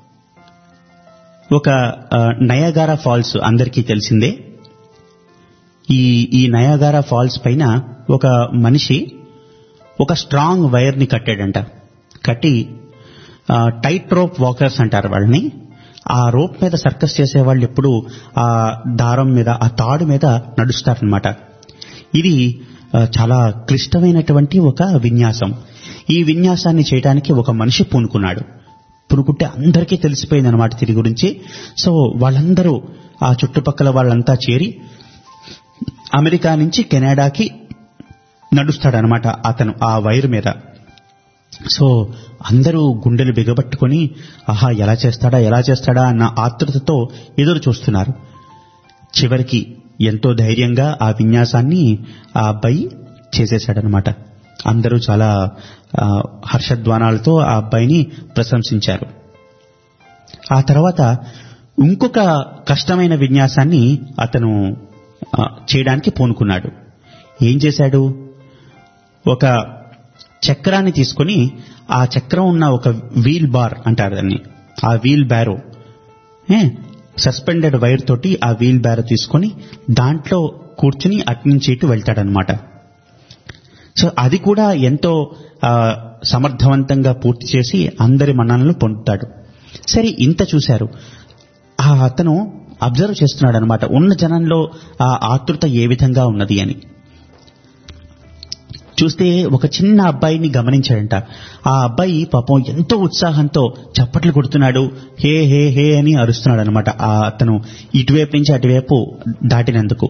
ఒక ఆ, నయాగారా ఫాల్స్ అందరికీ తెలిసిందే ఈ ఈ నయాగారా ఫాల్స్ పైన ఒక మనిషి ఒక స్ట్రాంగ్ వైర్ ని కట్టాడంట కట్టి ఆ, టైట్ రోప్ వాకర్స్ అంటారు వాళ్ళని ఆ రోప్ మీద సర్కస్ చేసే వాళ్ళు ఎప్పుడు ఆ దారం మీద ఆ తాడు మీద నడుస్తారనమాట ఇది ఆ, చాలా క్లిష్టమైనటువంటి ఒక విన్యాసం ఈ విన్యాసాన్ని చేయడానికి ఒక మనిషి పూనుకున్నాడు పూనుకుంటే అందరికీ తెలిసిపోయింది అనమాట దీని గురించి సో వాళ్ళందరూ ఆ చుట్టుపక్కల వాళ్ళంతా చేరి అమెరికా నుంచి కెనడాకి నడుస్తాడనమాట అతను ఆ వైర్ మీద సో అందరూ గుండెలు బిగబట్టుకొని ఆహా ఎలా చేస్తాడా ఎలా చేస్తాడా అన్న ఆతృతతో ఎదురు చూస్తున్నారు చివరికి ఎంతో ధైర్యంగా ఆ విన్యాసాన్ని ఆ అబ్బాయి చేసేశాడనమాట అందరూ చాలా ఆ, హర్షధ్వానాలతో ఆ అబ్బాయిని ప్రశంసించారు ఆ తర్వాత ఇంకొక కష్టమైన విన్యాసాన్ని అతను ఆ, చేయడానికి పూనుకున్నాడు ఏం చేశాడు ఒక చక్రాన్ని తీసుకొని ఆ చక్రం ఉన్న ఒక వీల్ బార్ అంటారు దాన్ని ఆ వీల్ బ్యారో సస్పెండెడ్ వైర్ తోటి ఆ వీల్ బ్యారో తీసుకొని దాంట్లో కూర్చుని అట్నుంచి ఇటు వెళ్తాడనమాట సో అది కూడా ఎంతో ఆ, సమర్థవంతంగా పూర్తి చేసి అందరి మన్ననలు పొందుతాడు సరే ఇంత చూశారు ఆ అతను అబ్జర్వ్ చేస్తున్నాడు అనమాట ఉన్న జనంలో ఆ ఆతృత ఏ విధంగా ఉన్నది అని చూస్తే ఒక చిన్న అబ్బాయిని గమనించాడంట ఆ అబ్బాయి పాపం ఎంతో ఉత్సాహంతో చప్పట్లు కొడుతున్నాడు హే హే హే అని అరుస్తున్నాడు అనమాట ఆ అతను ఇటువైపు నుంచి అటువైపు దాటినందుకు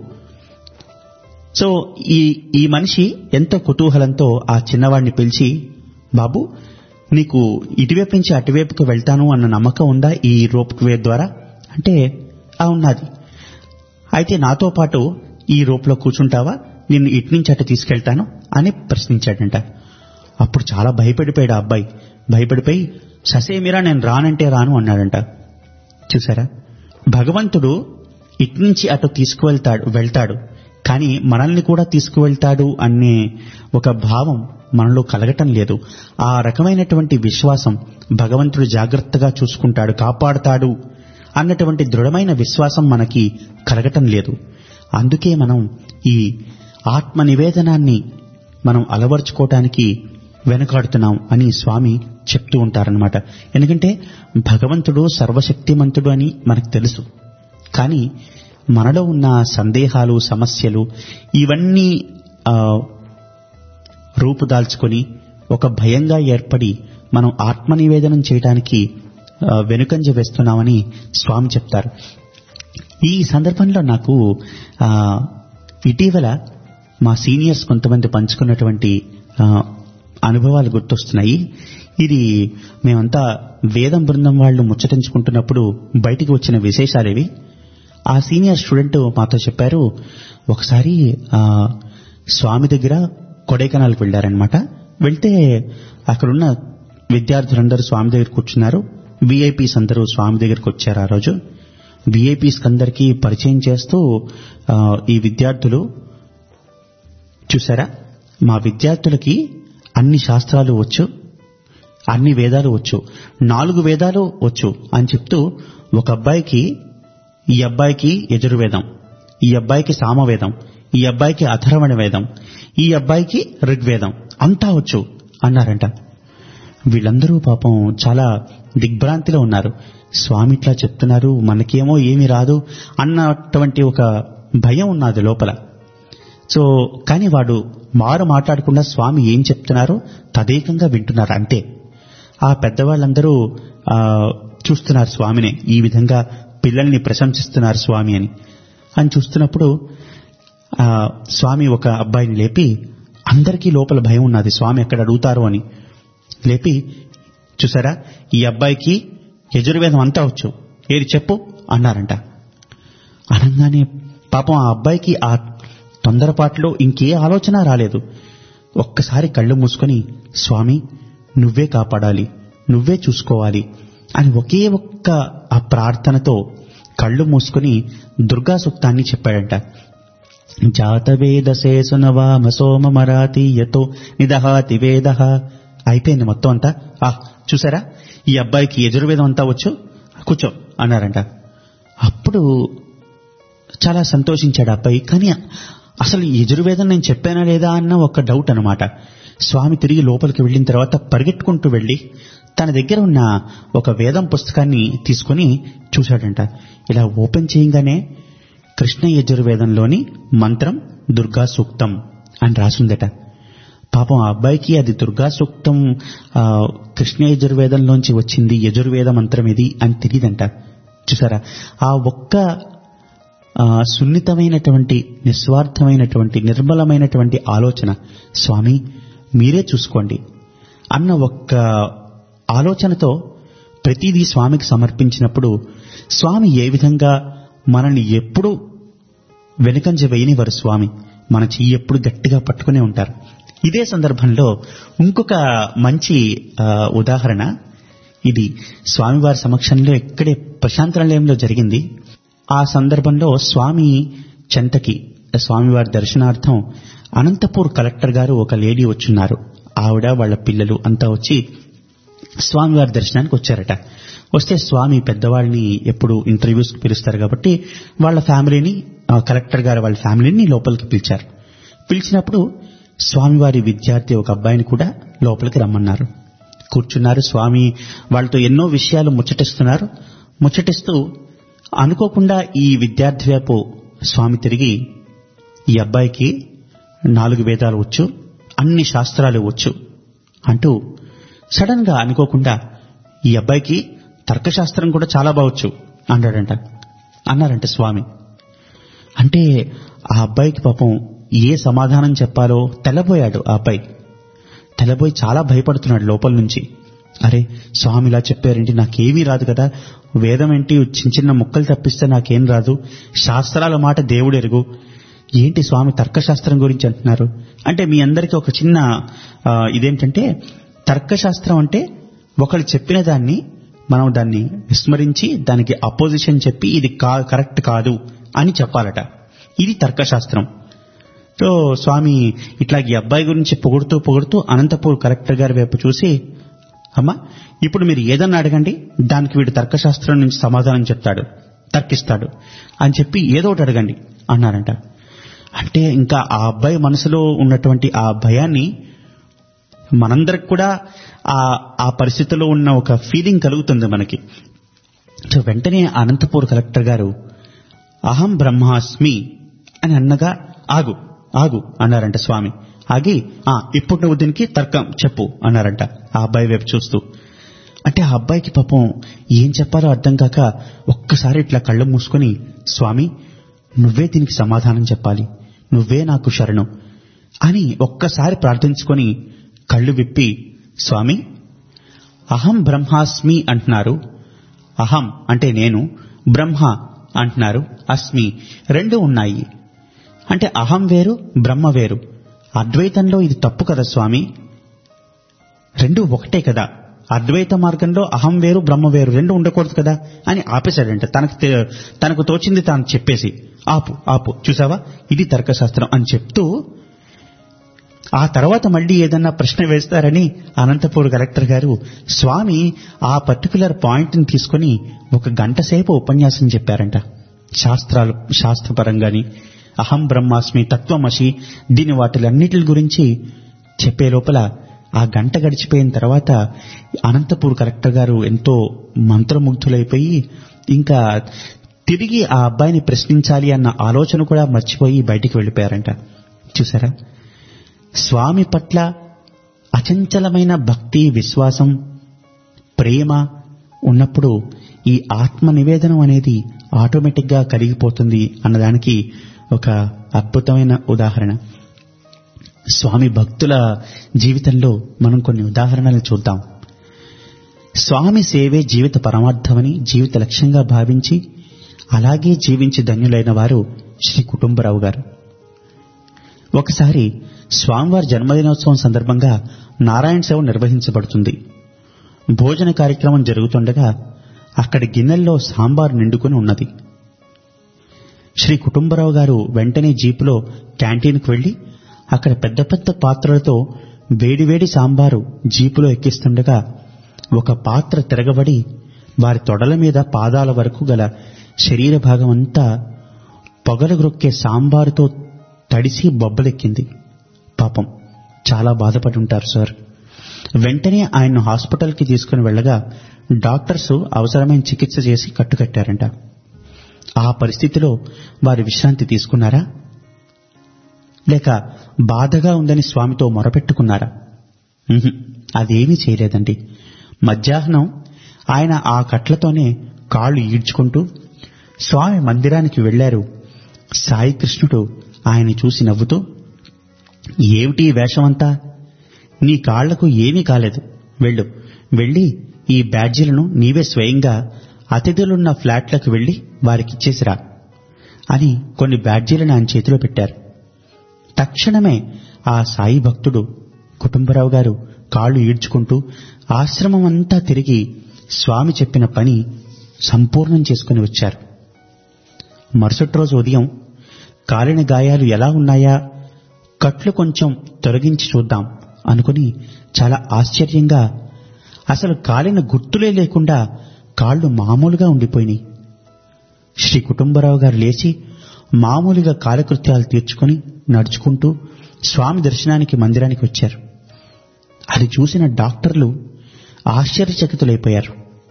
సో ఈ ఈ మనిషి ఎంతో కుతూహలంతో ఆ చిన్నవాడిని పిలిచి బాబు నీకు ఇటువైపు నుంచి అటువైపుకు వెళ్తాను అన్న నమ్మకం ఉందా ఈ రోప్ వే ద్వారా అంటే ఆ ఉన్నది అయితే నాతో పాటు ఈ రోప్లో కూర్చుంటావా నిన్ను ఇటు నుంచి అటు తీసుకెళ్తాను అని ప్రశ్నించాడంట అప్పుడు చాలా భయపడిపోయాడు ఆ అబ్బాయి భయపడిపోయి ససేమిరా నేను రానంటే రాను అన్నాడంట చూసారా భగవంతుడు ఇటు నుంచి అటు తీసుకువెళ్తాడు వెళ్తాడు కానీ మనల్ని కూడా తీసుకువెళ్తాడు అనే ఒక భావం మనలో కలగటం లేదు ఆ రకమైనటువంటి విశ్వాసం భగవంతుడు జాగ్రత్తగా చూసుకుంటాడు కాపాడుతాడు అన్నటువంటి దృఢమైన విశ్వాసం మనకి కలగటం లేదు అందుకే మనం ఈ ఆత్మ నివేదనాన్ని మనం అలవర్చుకోవటానికి వెనకాడుతున్నాం అని స్వామి చెప్తూ ఉంటారనమాట ఎందుకంటే భగవంతుడు సర్వశక్తిమంతుడు అని మనకు తెలుసు కానీ మనలో ఉన్న సందేహాలు సమస్యలు ఇవన్నీ ఆ, రూపుదాల్చుకొని ఒక భయంగా ఏర్పడి మనం ఆత్మనివేదనం చేయడానికి ఆ, వెనుకంజ వేస్తున్నామని స్వామి చెప్తారు ఈ సందర్భంలో నాకు ఆ, ఇటీవల మా సీనియర్స్ కొంతమంది పంచుకున్నటువంటి ఆ, అనుభవాలు గుర్తొస్తున్నాయి ఇది మేమంతా వేదం బృందం వాళ్ళు ముచ్చటించుకుంటున్నప్పుడు బయటికి వచ్చిన విశేషాలేవి ఆ సీనియర్ స్టూడెంట్ మాతో చెప్పారు ఒకసారి ఆ, స్వామి దగ్గర కొడైకెనాల్కి వెళ్ళారనమాట వెళ్తే అక్కడున్న విద్యార్థులందరూ స్వామి దగ్గర కూర్చున్నారు విఐపీస్ అందరూ స్వామి దగ్గరికి వచ్చారు ఆ రోజు విఐపీస్ అందరికీ పరిచయం చేస్తూ ఆ, ఈ విద్యార్థులు చూసారా మా విద్యార్థులకి అన్ని శాస్త్రాలు వచ్చు అన్ని వేదాలు వచ్చు నాలుగు వేదాలు వచ్చు అని చెప్తూ ఒక అబ్బాయికి ఈ అబ్బాయికి యజుర్వేదం ఈ అబ్బాయికి సామవేదం ఈ అబ్బాయికి అథర్వణ వేదం ఈ అబ్బాయికి ఋగ్వేదం అంతా వచ్చు అన్నారంట వీళ్ళందరూ పాపం చాలా దిగ్భ్రాంతిలో ఉన్నారు స్వామి ఇట్లా చెప్తున్నారు మనకేమో ఏమీ రాదు అన్నటువంటి ఒక భయం ఉన్నది లోపల సో కానీ వాడు మారు మాట్లాడకుండా స్వామి ఏం చెప్తున్నారో తదేకంగా వింటున్నారు అంతే ఆ పెద్దవాళ్ళందరూ ఆ, చూస్తున్నారు స్వామిని ఈ విధంగా పిల్లల్ని ప్రశంసిస్తున్నారు స్వామి అని అని చూస్తున్నప్పుడు ఆ, స్వామి ఒక అబ్బాయిని లేపి అందరికీ లోపల భయం ఉన్నది స్వామి ఎక్కడ అడుగుతారు అని లేపి చూసారా ఈ అబ్బాయికి యజుర్వేదం అంతా వచ్చు ఏది చెప్పు అన్నారంట అనగానే పాపం ఆ అబ్బాయికి ఆ తొందరపాటులో ఇంకే ఆలోచన రాలేదు ఒక్కసారి కళ్ళు మూసుకొని స్వామి నువ్వే కాపాడాలి నువ్వే చూసుకోవాలి అని ఒకే ఒక్క ఆ ప్రార్థనతో కళ్ళు మూసుకొని దుర్గా సూక్తాన్ని చెప్పాడంట జాతవేదసే సునవామ సోమమరాతి యతో నిదహాతి వేద అయిపోయింది మొత్తం అంతా ఆ చూసారా ఈ అబ్బాయికి యజుర్వేదం అంతా వచ్చు కూర్చో అన్నారంట అప్పుడు చాలా సంతోషించాడు ఆ అబ్బాయి కానీ అసలు యజుర్వేదం నేను చెప్పానా లేదా అన్న ఒక డౌట్ అనమాట స్వామి తిరిగి లోపలికి వెళ్ళిన తర్వాత పరిగెట్టుకుంటూ వెళ్ళి తన దగ్గర ఉన్న ఒక వేదం పుస్తకాన్ని తీసుకొని చూశాడంట ఇలా ఓపెన్ చేయగానే కృష్ణ యజుర్వేదంలోని మంత్రం దుర్గా సూక్తం అని రాసుందట పాపం ఆ అబ్బాయికి అది దుర్గా సూక్తం ఆ, కృష్ణ యజుర్వేదంలోంచి వచ్చింది యజుర్వేద మంత్రం ఇది అని తెలియదంట చూసారా ఆ ఒక్క ఆ, సున్నితమైనటువంటి నిస్వార్థమైనటువంటి నిర్మలమైనటువంటి ఆలోచన స్వామి మీరే చూసుకోండి అన్న ఒక్క ఆలోచనతో ప్రతిదీ స్వామికి సమర్పించినప్పుడు స్వామి ఏ విధంగా మనల్ని ఎప్పుడూ వెనుకంజ వేయనివారు స్వామి మన చెయ్యి ఎప్పుడు గట్టిగా పట్టుకునే ఉంటారు ఇదే సందర్భంలో ఇంకొక మంచి ఆ, ఉదాహరణ ఇది స్వామివారి సమక్షంలో ఇక్కడే ప్రశాంత నిలయంలో జరిగింది ఆ సందర్భంలో స్వామి చెంతకి స్వామివారి దర్శనార్థం అనంతపూర్ కలెక్టర్ గారు ఒక లేడీ వచ్చున్నారు ఆవిడ వాళ్ళ పిల్లలు అంతా వచ్చి స్వామివారి దర్శనానికి వచ్చారట వస్తే స్వామి పెద్దవాళ్ళని ఎప్పుడు ఇంటర్వ్యూస్ పిలుస్తారు కాబట్టి వాళ్ళ ఫ్యామిలీని ఆ, కలెక్టర్ గారు వాళ్ళ ఫ్యామిలీని లోపలికి పిలిచారు పిలిచినప్పుడు స్వామివారి విద్యార్థి ఒక అబ్బాయిని కూడా లోపలికి రమ్మన్నారు కూర్చున్నారు స్వామి వాళ్ళతో ఎన్నో విషయాలు ముచ్చటిస్తున్నారు ముచ్చటిస్తూ అనుకోకుండా ఈ విద్యార్థి వైపు స్వామి తిరిగి ఈ అబ్బాయికి నాలుగు వేదాలు వచ్చు అన్ని శాస్త్రాలు వచ్చు అంటూ సడన్ గా అనుకోకుండా ఈ అబ్బాయికి తర్కశాస్త్రం కూడా చాలా బావచ్చు అన్నాడంట అన్నారంట స్వామి అంటే ఆ అబ్బాయికి పాపం ఏ సమాధానం చెప్పాలో తెల్లబోయాడు ఆ అబ్బాయి తెల్లబోయి చాలా భయపడుతున్నాడు లోపల నుంచి అరే స్వామి ఇలా చెప్పారేంటి నాకేమీ రాదు కదా వేదం ఏంటి చిన్న చిన్న ముక్కలు తప్పిస్తే నాకేం రాదు శాస్త్రాల మాట దేవుడు ఎరుగు ఏంటి స్వామి తర్కశాస్త్రం గురించి అంటున్నారు అంటే మీ అందరికీ ఒక చిన్న ఆ, ఇదేంటంటే తర్కశాస్త్రం అంటే ఒకళ్ళు చెప్పిన దాన్ని మనం దాన్ని విస్మరించి దానికి అపోజిషన్ చెప్పి ఇది కా కరెక్ట్ కాదు అని చెప్పాలట ఇది తర్కశాస్త్రం సో స్వామి ఇట్లా ఈ అబ్బాయి గురించి పొగుడుతూ పొగుడుతూ అనంతపూర్ కలెక్టర్ గారి వైపు చూసి అమ్మా ఇప్పుడు మీరు ఏదన్నా అడగండి దానికి వీడు తర్కశాస్త్రం నుంచి సమాధానం చెప్తాడు తర్కిస్తాడు అని చెప్పి ఏదో ఒకటి అడగండి అన్నారంట అంటే ఇంకా ఆ అబ్బాయి మనసులో ఉన్నటువంటి ఆ భయాన్ని మనందరికి కూడా ఆ ఆ పరిస్థితిలో ఉన్న ఒక ఫీలింగ్ కలుగుతుంది మనకి సో వెంటనే అనంతపూర్ కలెక్టర్ గారు అహం బ్రహ్మాస్మి అని అన్నగా ఆగు ఆగు అన్నారంట స్వామి ఆగి ఆ ఇప్పుడు నువ్వు దీనికి తర్కం చెప్పు అన్నారంట ఆ అబ్బాయి వైపు చూస్తూ అంటే ఆ అబ్బాయికి పాపం ఏం చెప్పాలో అర్థం కాక ఒక్కసారి ఇట్లా కళ్ళు మూసుకొని స్వామి నువ్వే దీనికి సమాధానం చెప్పాలి నువ్వే నాకు శరణు అని ఒక్కసారి ప్రార్థించుకొని కళ్ళు విప్పి స్వామి అహం బ్రహ్మాస్మి అంటున్నారు అహం అంటే నేను బ్రహ్మ అంటున్నారు అస్మి రెండు ఉన్నాయి అంటే అహం వేరు బ్రహ్మ వేరు అద్వైతంలో ఇది తప్పు కదా స్వామి రెండు ఒకటే కదా అద్వైత మార్గంలో అహం వేరు బ్రహ్మ వేరు రెండు ఉండకూడదు కదా అని ఆపేశాడంట తనకు తె- తనకు తోచింది తాను చెప్పేసి ఆపు ఆపు చూసావా ఇది తర్కశాస్త్రం అని చెప్తూ ఆ తర్వాత మళ్ళీ ఏదన్నా ప్రశ్న వేస్తారని అనంతపూర్ కలెక్టర్ గారు స్వామి ఆ పర్టికులర్ పాయింట్ని తీసుకొని ఒక గంట సేపు ఉపన్యాసం చెప్పారంట శాస్త్రాలు శాస్త్రపరంగాని అహం బ్రహ్మాస్మి తత్వమసి దీని వాటిలన్నిటి గురించి చెప్పే లోపల ఆ గంట గడిచిపోయిన తర్వాత అనంతపూర్ కలెక్టర్ గారు ఎంతో మంత్రముగ్ధులైపోయి ఇంకా తిరిగి ఆ అబ్బాయిని ప్రశ్నించాలి అన్న ఆలోచన కూడా మర్చిపోయి బయటికి వెళ్ళిపోయారంట చూసారా స్వామి పట్ల అచంచలమైన భక్తి విశ్వాసం ప్రేమ ఉన్నప్పుడు ఈ ఆత్మ నివేదనం అనేది ఆటోమేటిక్గా కలిగిపోతుంది అన్నదానికి ఒక అద్భుతమైన ఉదాహరణ స్వామి భక్తుల జీవితంలో మనం కొన్ని ఉదాహరణలు చూద్దాం స్వామి సేవే జీవిత పరమార్థమని జీవిత లక్ష్యంగా భావించి అలాగే జీవించి ధన్యులైన వారు శ్రీ కుటుంబరావు గారు ఒకసారి స్వామివారి జన్మదినోత్సవం సందర్భంగా నారాయణ సేవ నిర్వహించబడుతుంది భోజన కార్యక్రమం జరుగుతుండగా అక్కడి గిన్నెల్లో సాంబార్ నిండుకొని ఉన్నది శ్రీ కుటుంబరావు గారు వెంటనే జీపులో క్యాంటీన్కు వెళ్లి అక్కడ పెద్ద పెద్ద పాత్రలతో వేడివేడి సాంబారు జీపులో ఎక్కిస్తుండగా ఒక పాత్ర తిరగబడి వారి తొడల మీద పాదాల వరకు గల శరీర భాగం అంతా పొగలు గ్రొక్కే సాంబారుతో తడిసి బొబ్బలెక్కింది పాపం చాలా బాధపడి ఉంటారు సార్ వెంటనే ఆయన్ను హాస్పిటల్కి తీసుకుని వెళ్ళగా డాక్టర్స్ అవసరమైన చికిత్స చేసి కట్టుకట్టారంట ఆ పరిస్థితిలో వారి విశ్రాంతి తీసుకున్నారా లేక బాధగా ఉందని స్వామితో మొరపెట్టుకున్నారా ఉహుం, అదేమీ చేయలేదండి మధ్యాహ్నం ఆయన ఆ కట్లతోనే కాళ్ళు ఈడ్చుకుంటూ స్వామి మందిరానికి వెళ్లారు సాయి కృష్ణుడు ఆయన చూసి నవ్వుతూ ఏమిటి ఈ వేషమంతా నీ కాళ్లకు ఏమీ కాలేదు వెళ్ళు వెళ్ళి ఈ బ్యాడ్జీలను నీవే స్వయంగా అతిథులున్న ఫ్లాట్లకు వెళ్లి వారికిచ్చేసిరా అని కొన్ని బ్యాడ్జీలను ఆయన చేతిలో పెట్టారు తక్షణమే ఆ సాయి భక్తుడు కుటుంబరావు గారు కాళ్ళు ఈడ్చుకుంటూ ఆశ్రమం అంతా తిరిగి స్వామి చెప్పిన పని సంపూర్ణం చేసుకుని వచ్చారు మరుసటి రోజు ఉదయం కాలిన గాయాలు ఎలా ఉన్నాయా కట్లు కొంచెం తొలగించి చూద్దాం అనుకుని చాలా ఆశ్చర్యంగా అసలు కాలిన గుర్తులే లేకుండా కాళ్ళు మామూలుగా ఉండిపోయినాయి శ్రీ కుటుంబరావు గారు లేచి మామూలుగా కాలకృత్యాలు తీర్చుకుని నడుచుకుంటూ స్వామి దర్శనానికి మందిరానికి వచ్చారు అది చూసిన డాక్టర్లు ఆశ్చర్యచకితులైపోయారు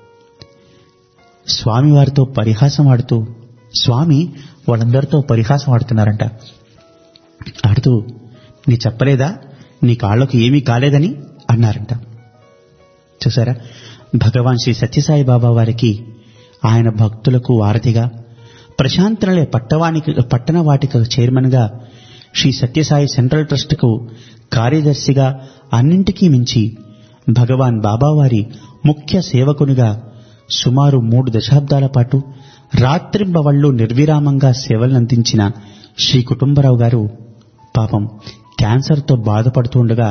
స్వామివారితో పరిహాసం ఆడుతూ స్వామి వాళ్ళందరితో పరిహాసం ఆడుతున్నారంట ఆడుతూ నీ చెప్పలేదా నీ కాళ్లకు ఏమీ కాలేదని అన్నారంట చూసారా భగవాన్ శ్రీ సత్యసాయి బాబా వారికి ఆయన భక్తులకు వారధిగా ప్రశాంతనలే పట్టవానికి పట్టణ వాటిక చైర్మన్గా శ్రీ సత్యసాయి సెంట్రల్ ట్రస్ట్కు కార్యదర్శిగా అన్నింటికీ మించి భగవాన్ బాబావారి ముఖ్య సేవకునిగా సుమారు మూడు దశాబ్దాల పాటు రాత్రింబవళ్లు నిర్విరామంగా సేవలందించిన శ్రీ కుటుంబరావు గారు పాపం క్యాన్సర్తో బాధపడుతుండగా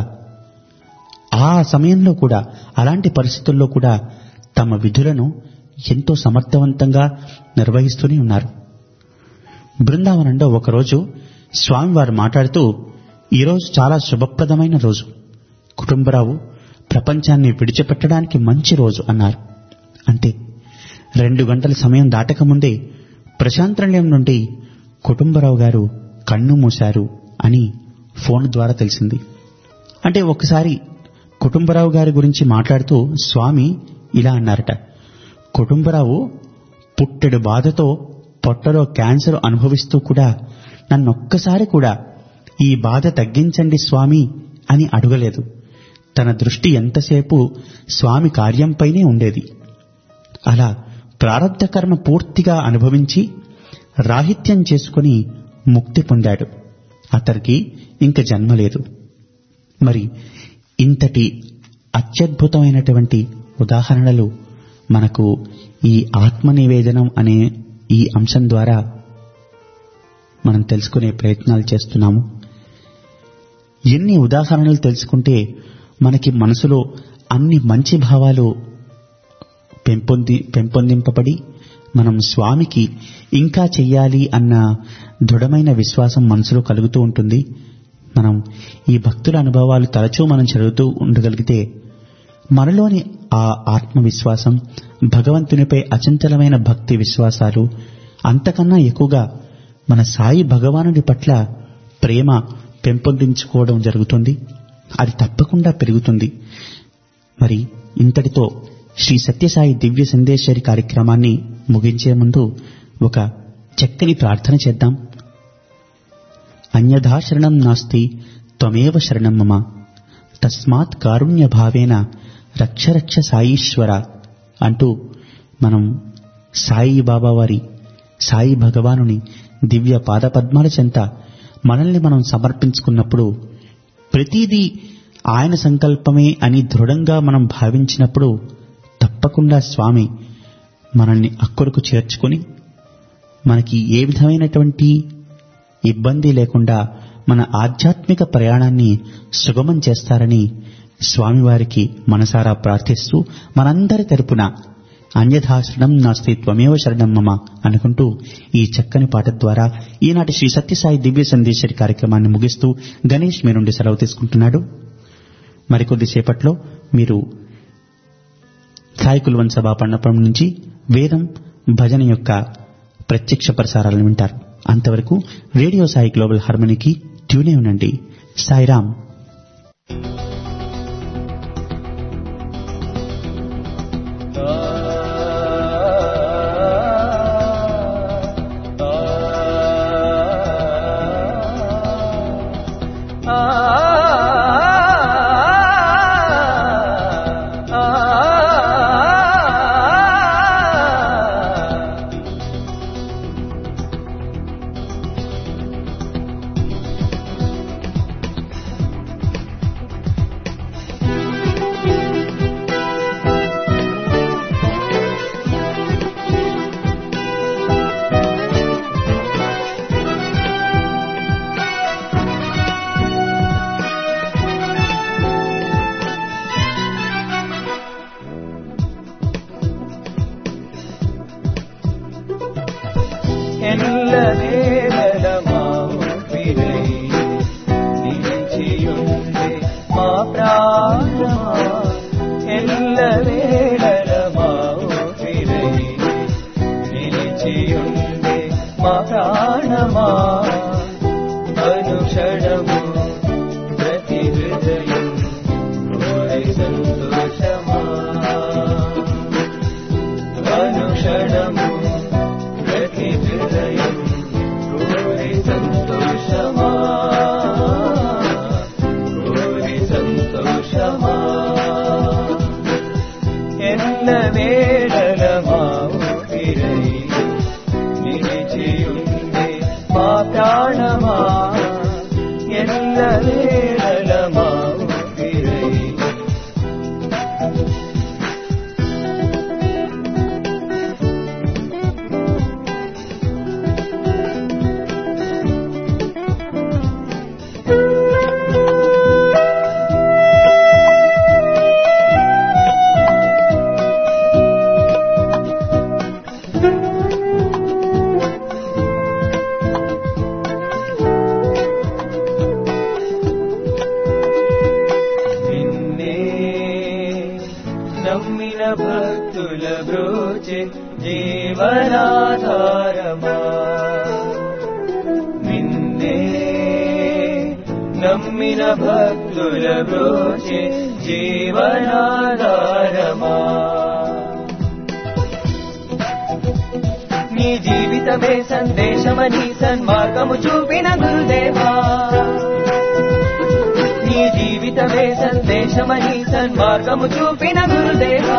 ఆ సమయంలో కూడా అలాంటి పరిస్థితుల్లో కూడా తమ విధులను ఎంతో సమర్థవంతంగా నిర్వహిస్తూనే ఉన్నారు బృందావనంలో ఒకరోజు స్వామివారు మాట్లాడుతూ ఈరోజు చాలా శుభప్రదమైన రోజు కుటుంబరావు ప్రపంచాన్ని విడిచిపెట్టడానికి మంచి రోజు అన్నారు అంతే రెండు గంటల సమయం దాటకముందే ప్రశాంతనిలయం నుండి కుటుంబరావు గారు కన్ను మూశారు అని ఫోన్ ద్వారా తెలిసింది అంటే ఒకసారి కుటుంబరావు గారి గురించి మాట్లాడుతూ స్వామి ఇలా అన్నారట కుటుంబరావు పుట్టెడు బాధతో పొట్టలో క్యాన్సర్ అనుభవిస్తూ కూడా నన్నొక్కసారి కూడా ఈ బాధ తగ్గించండి స్వామి అని అడగలేదు తన దృష్టి ఎంతసేపు స్వామి కార్యంపైనే ఉండేది అలా ప్రారంధ కర్మ పూర్తిగా అనుభవించి రాహిత్యం చేసుకుని ముక్తి పొందాడు అతనికి ఇంక జన్మ లేదు మరి ఇంతటి అత్యద్భుతమైనటువంటి ఉదాహరణలు మనకు ఈ ఆత్మ నివేదనం అనే ఈ అంశం ద్వారా మనం తెలుసుకునే ప్రయత్నాలు చేస్తున్నాము ఎన్ని ఉదాహరణలు తెలుసుకుంటే మనకి మనసులో అన్ని మంచి భావాలు పెంపొంది పెంపొందింపబడి మనం స్వామికి ఇంకా చెయ్యాలి అన్న దృఢమైన విశ్వాసం మనసులో కలుగుతూ ఉంటుంది మనం ఈ భక్తుల అనుభవాలు తరచూ మనం చదువుతూ ఉండగలిగితే మనలోని ఆ ఆత్మవిశ్వాసం భగవంతునిపై అచంచలమైన భక్తి విశ్వాసాలు అంతకన్నా ఎక్కువగా మన సాయి భగవానుడి పట్ల ప్రేమ పెంపొందించుకోవడం జరుగుతుంది అది తప్పకుండా పెరుగుతుంది మరి ఇంతటితో శ్రీ సత్యసాయి దివ్య సందేశరి కార్యక్రమాన్ని ముగించే ముందు ఒక చక్కని ప్రార్థన చేద్దాం అన్యథా శరణం నాస్తి త్వమేవ శరణం మమ తస్మాత్ కారుణ్య భావేన రక్ష రక్ష సాయీశ్వర అంటూ మనం సాయి బాబా వారి సాయి భగవానుని దివ్య పాదపద్మాల చెంత మనల్ని మనం సమర్పించుకున్నప్పుడు ప్రతిదీ ఆయన సంకల్పమే అని దృఢంగా మనం భావించినప్పుడు తప్పకుండా స్వామి మనల్ని అక్కడకు చేర్చుకొని మనకి ఏ విధమైనటువంటి ఇబ్బంది లేకుండా మన ఆధ్యాత్మిక ప్రయాణాన్ని సుగమం చేస్తారని స్వామివారికి మనసారా ప్రార్థిస్తూ మనందరి తరపున అన్యథా శరణం నాస్తి త్వమేవ శరణం మమ అనుకుంటూ ఈ చక్కని పాట ద్వారా ఈనాటి శ్రీ సత్యసాయి దివ్య సందేశరి కార్యక్రమాన్ని ముగిస్తూ గణేష్ మీ నుండి సెలవు తీసుకుంటున్నాడు మరికొద్ది సేపట్లో మీరు సాయి కుల్వన్ సభా పండపం నుంచి వేదం భజన యొక్క ప్రత్యక్ష ప్రసారాలను వింటారు అంతవరకు రేడియో సాయి గ్లోబల్ హార్మనీకి ట్యూనే ఉండండి సాయిరామ్ ఎల్లవేళలమాపిరై నిలిచియుండే మా ప్రాణమా ఎల్లవేళలమాపిరై నిలిచియుండే మా ప్రాణమా అనుక్షణము ప్రతి హృదయం కోరి సంతోషమా అనుక్షణము ప్రతి హృదయం కోరి సంతోషమా కోరి సంతోషమా ఎల్ల వేళల మా ఊపిరై నిలిచియుండే మా ప్రాణమా ఎల్ల వేళల మా ఊపిరై నిన్నే నమ్మిన భక్తుల బ్రోచే జీవనాధారమా నిన్నే నమ్మిన భక్తుల బ్రోచే జీవనాధారమా నీ జీవితమే సందేశమని సన్మార్గము చూపిన గురుదేవా నీ జీవితమే సందేశమని సన్మార్గము చూపిన గురుదేవా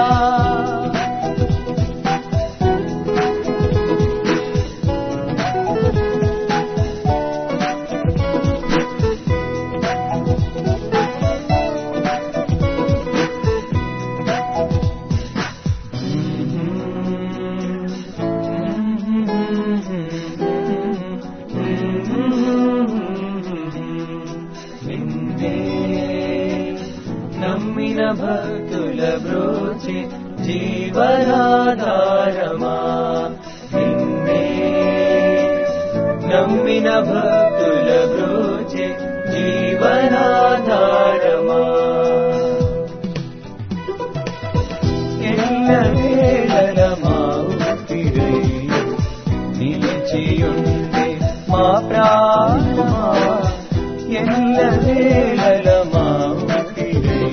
నిన్నే నమ్మిన భక్తుల బ్రోచి జీవనాధారమా నిన్నే నమ్మిన భక్తుల బ్రోచి జీవనాధారమా ఎల్ల వేళల మా ఊపిరై నిలిచియుండే మా ప్రాణమా ఎల్ల వేళల మా ఊపిరై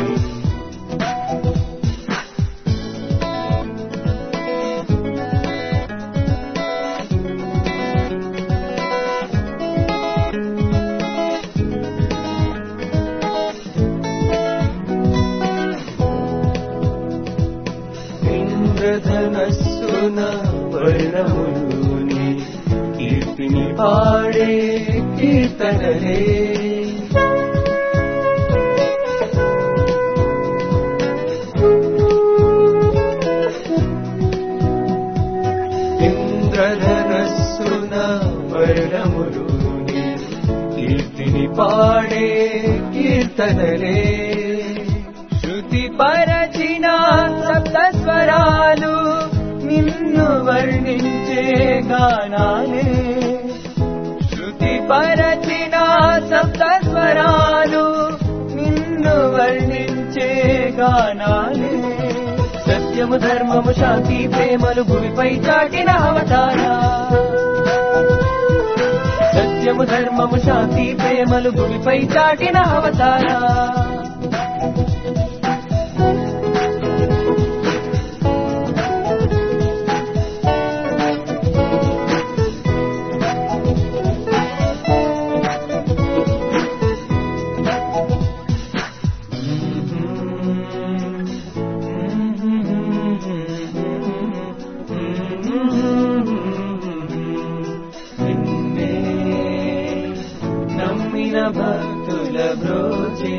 ఇంద్రధనస్సున వర్ణములుని కీర్తిని పాడే కీర్తనలే ఇంద్రధనస్సున వర్ణములుని కీర్తిని పాడే కీర్తనలే శృతి పరచిన సప్త స్వరాలు నిన్ను వర్ణించే గానాలే శృతి పరచిన సప్త స్వరాలు నిన్ను వర్ణించే గానాలే సత్యము ధర్మము శాంతి ప్రేమలు భూమిపై చాటిన అవతారా సత్యము ధర్మము శాంతి ప్రేమలు భూమిపై చాటిన అవతారా నిన్నే నమ్మిన భక్తుల బ్రోచి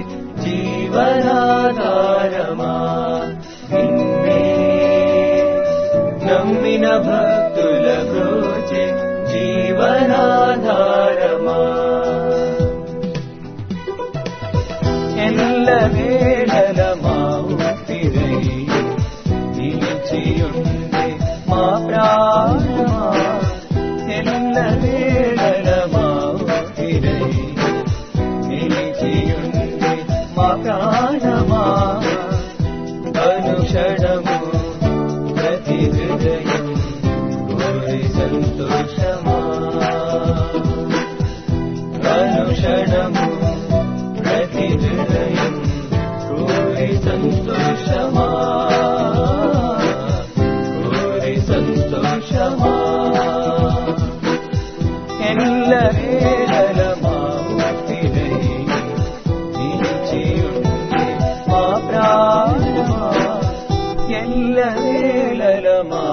జీవనాధారమా నిన్నే నమ్మిన భక్తుల బ్రోచి జీవనాధారమా ఎల్ల వేళల మా ఊపిరై నిలిచియుండే మా ప్రాణమా ఎల్ల వేళల మా ఊపిరై నిలిచియుండే మా ప్రాణమా అనుక్షణము ప్రతి హృదయం కోరి సంతోషమా అనుక్షణము ప్రతి హృదయం కోరి సంతోషమా కోరి సంతోషమా ఎల్ల వేళల మా ఊపిరై నిలిచియుండే మా ప్రాణమా ఎల్ల వేళల మా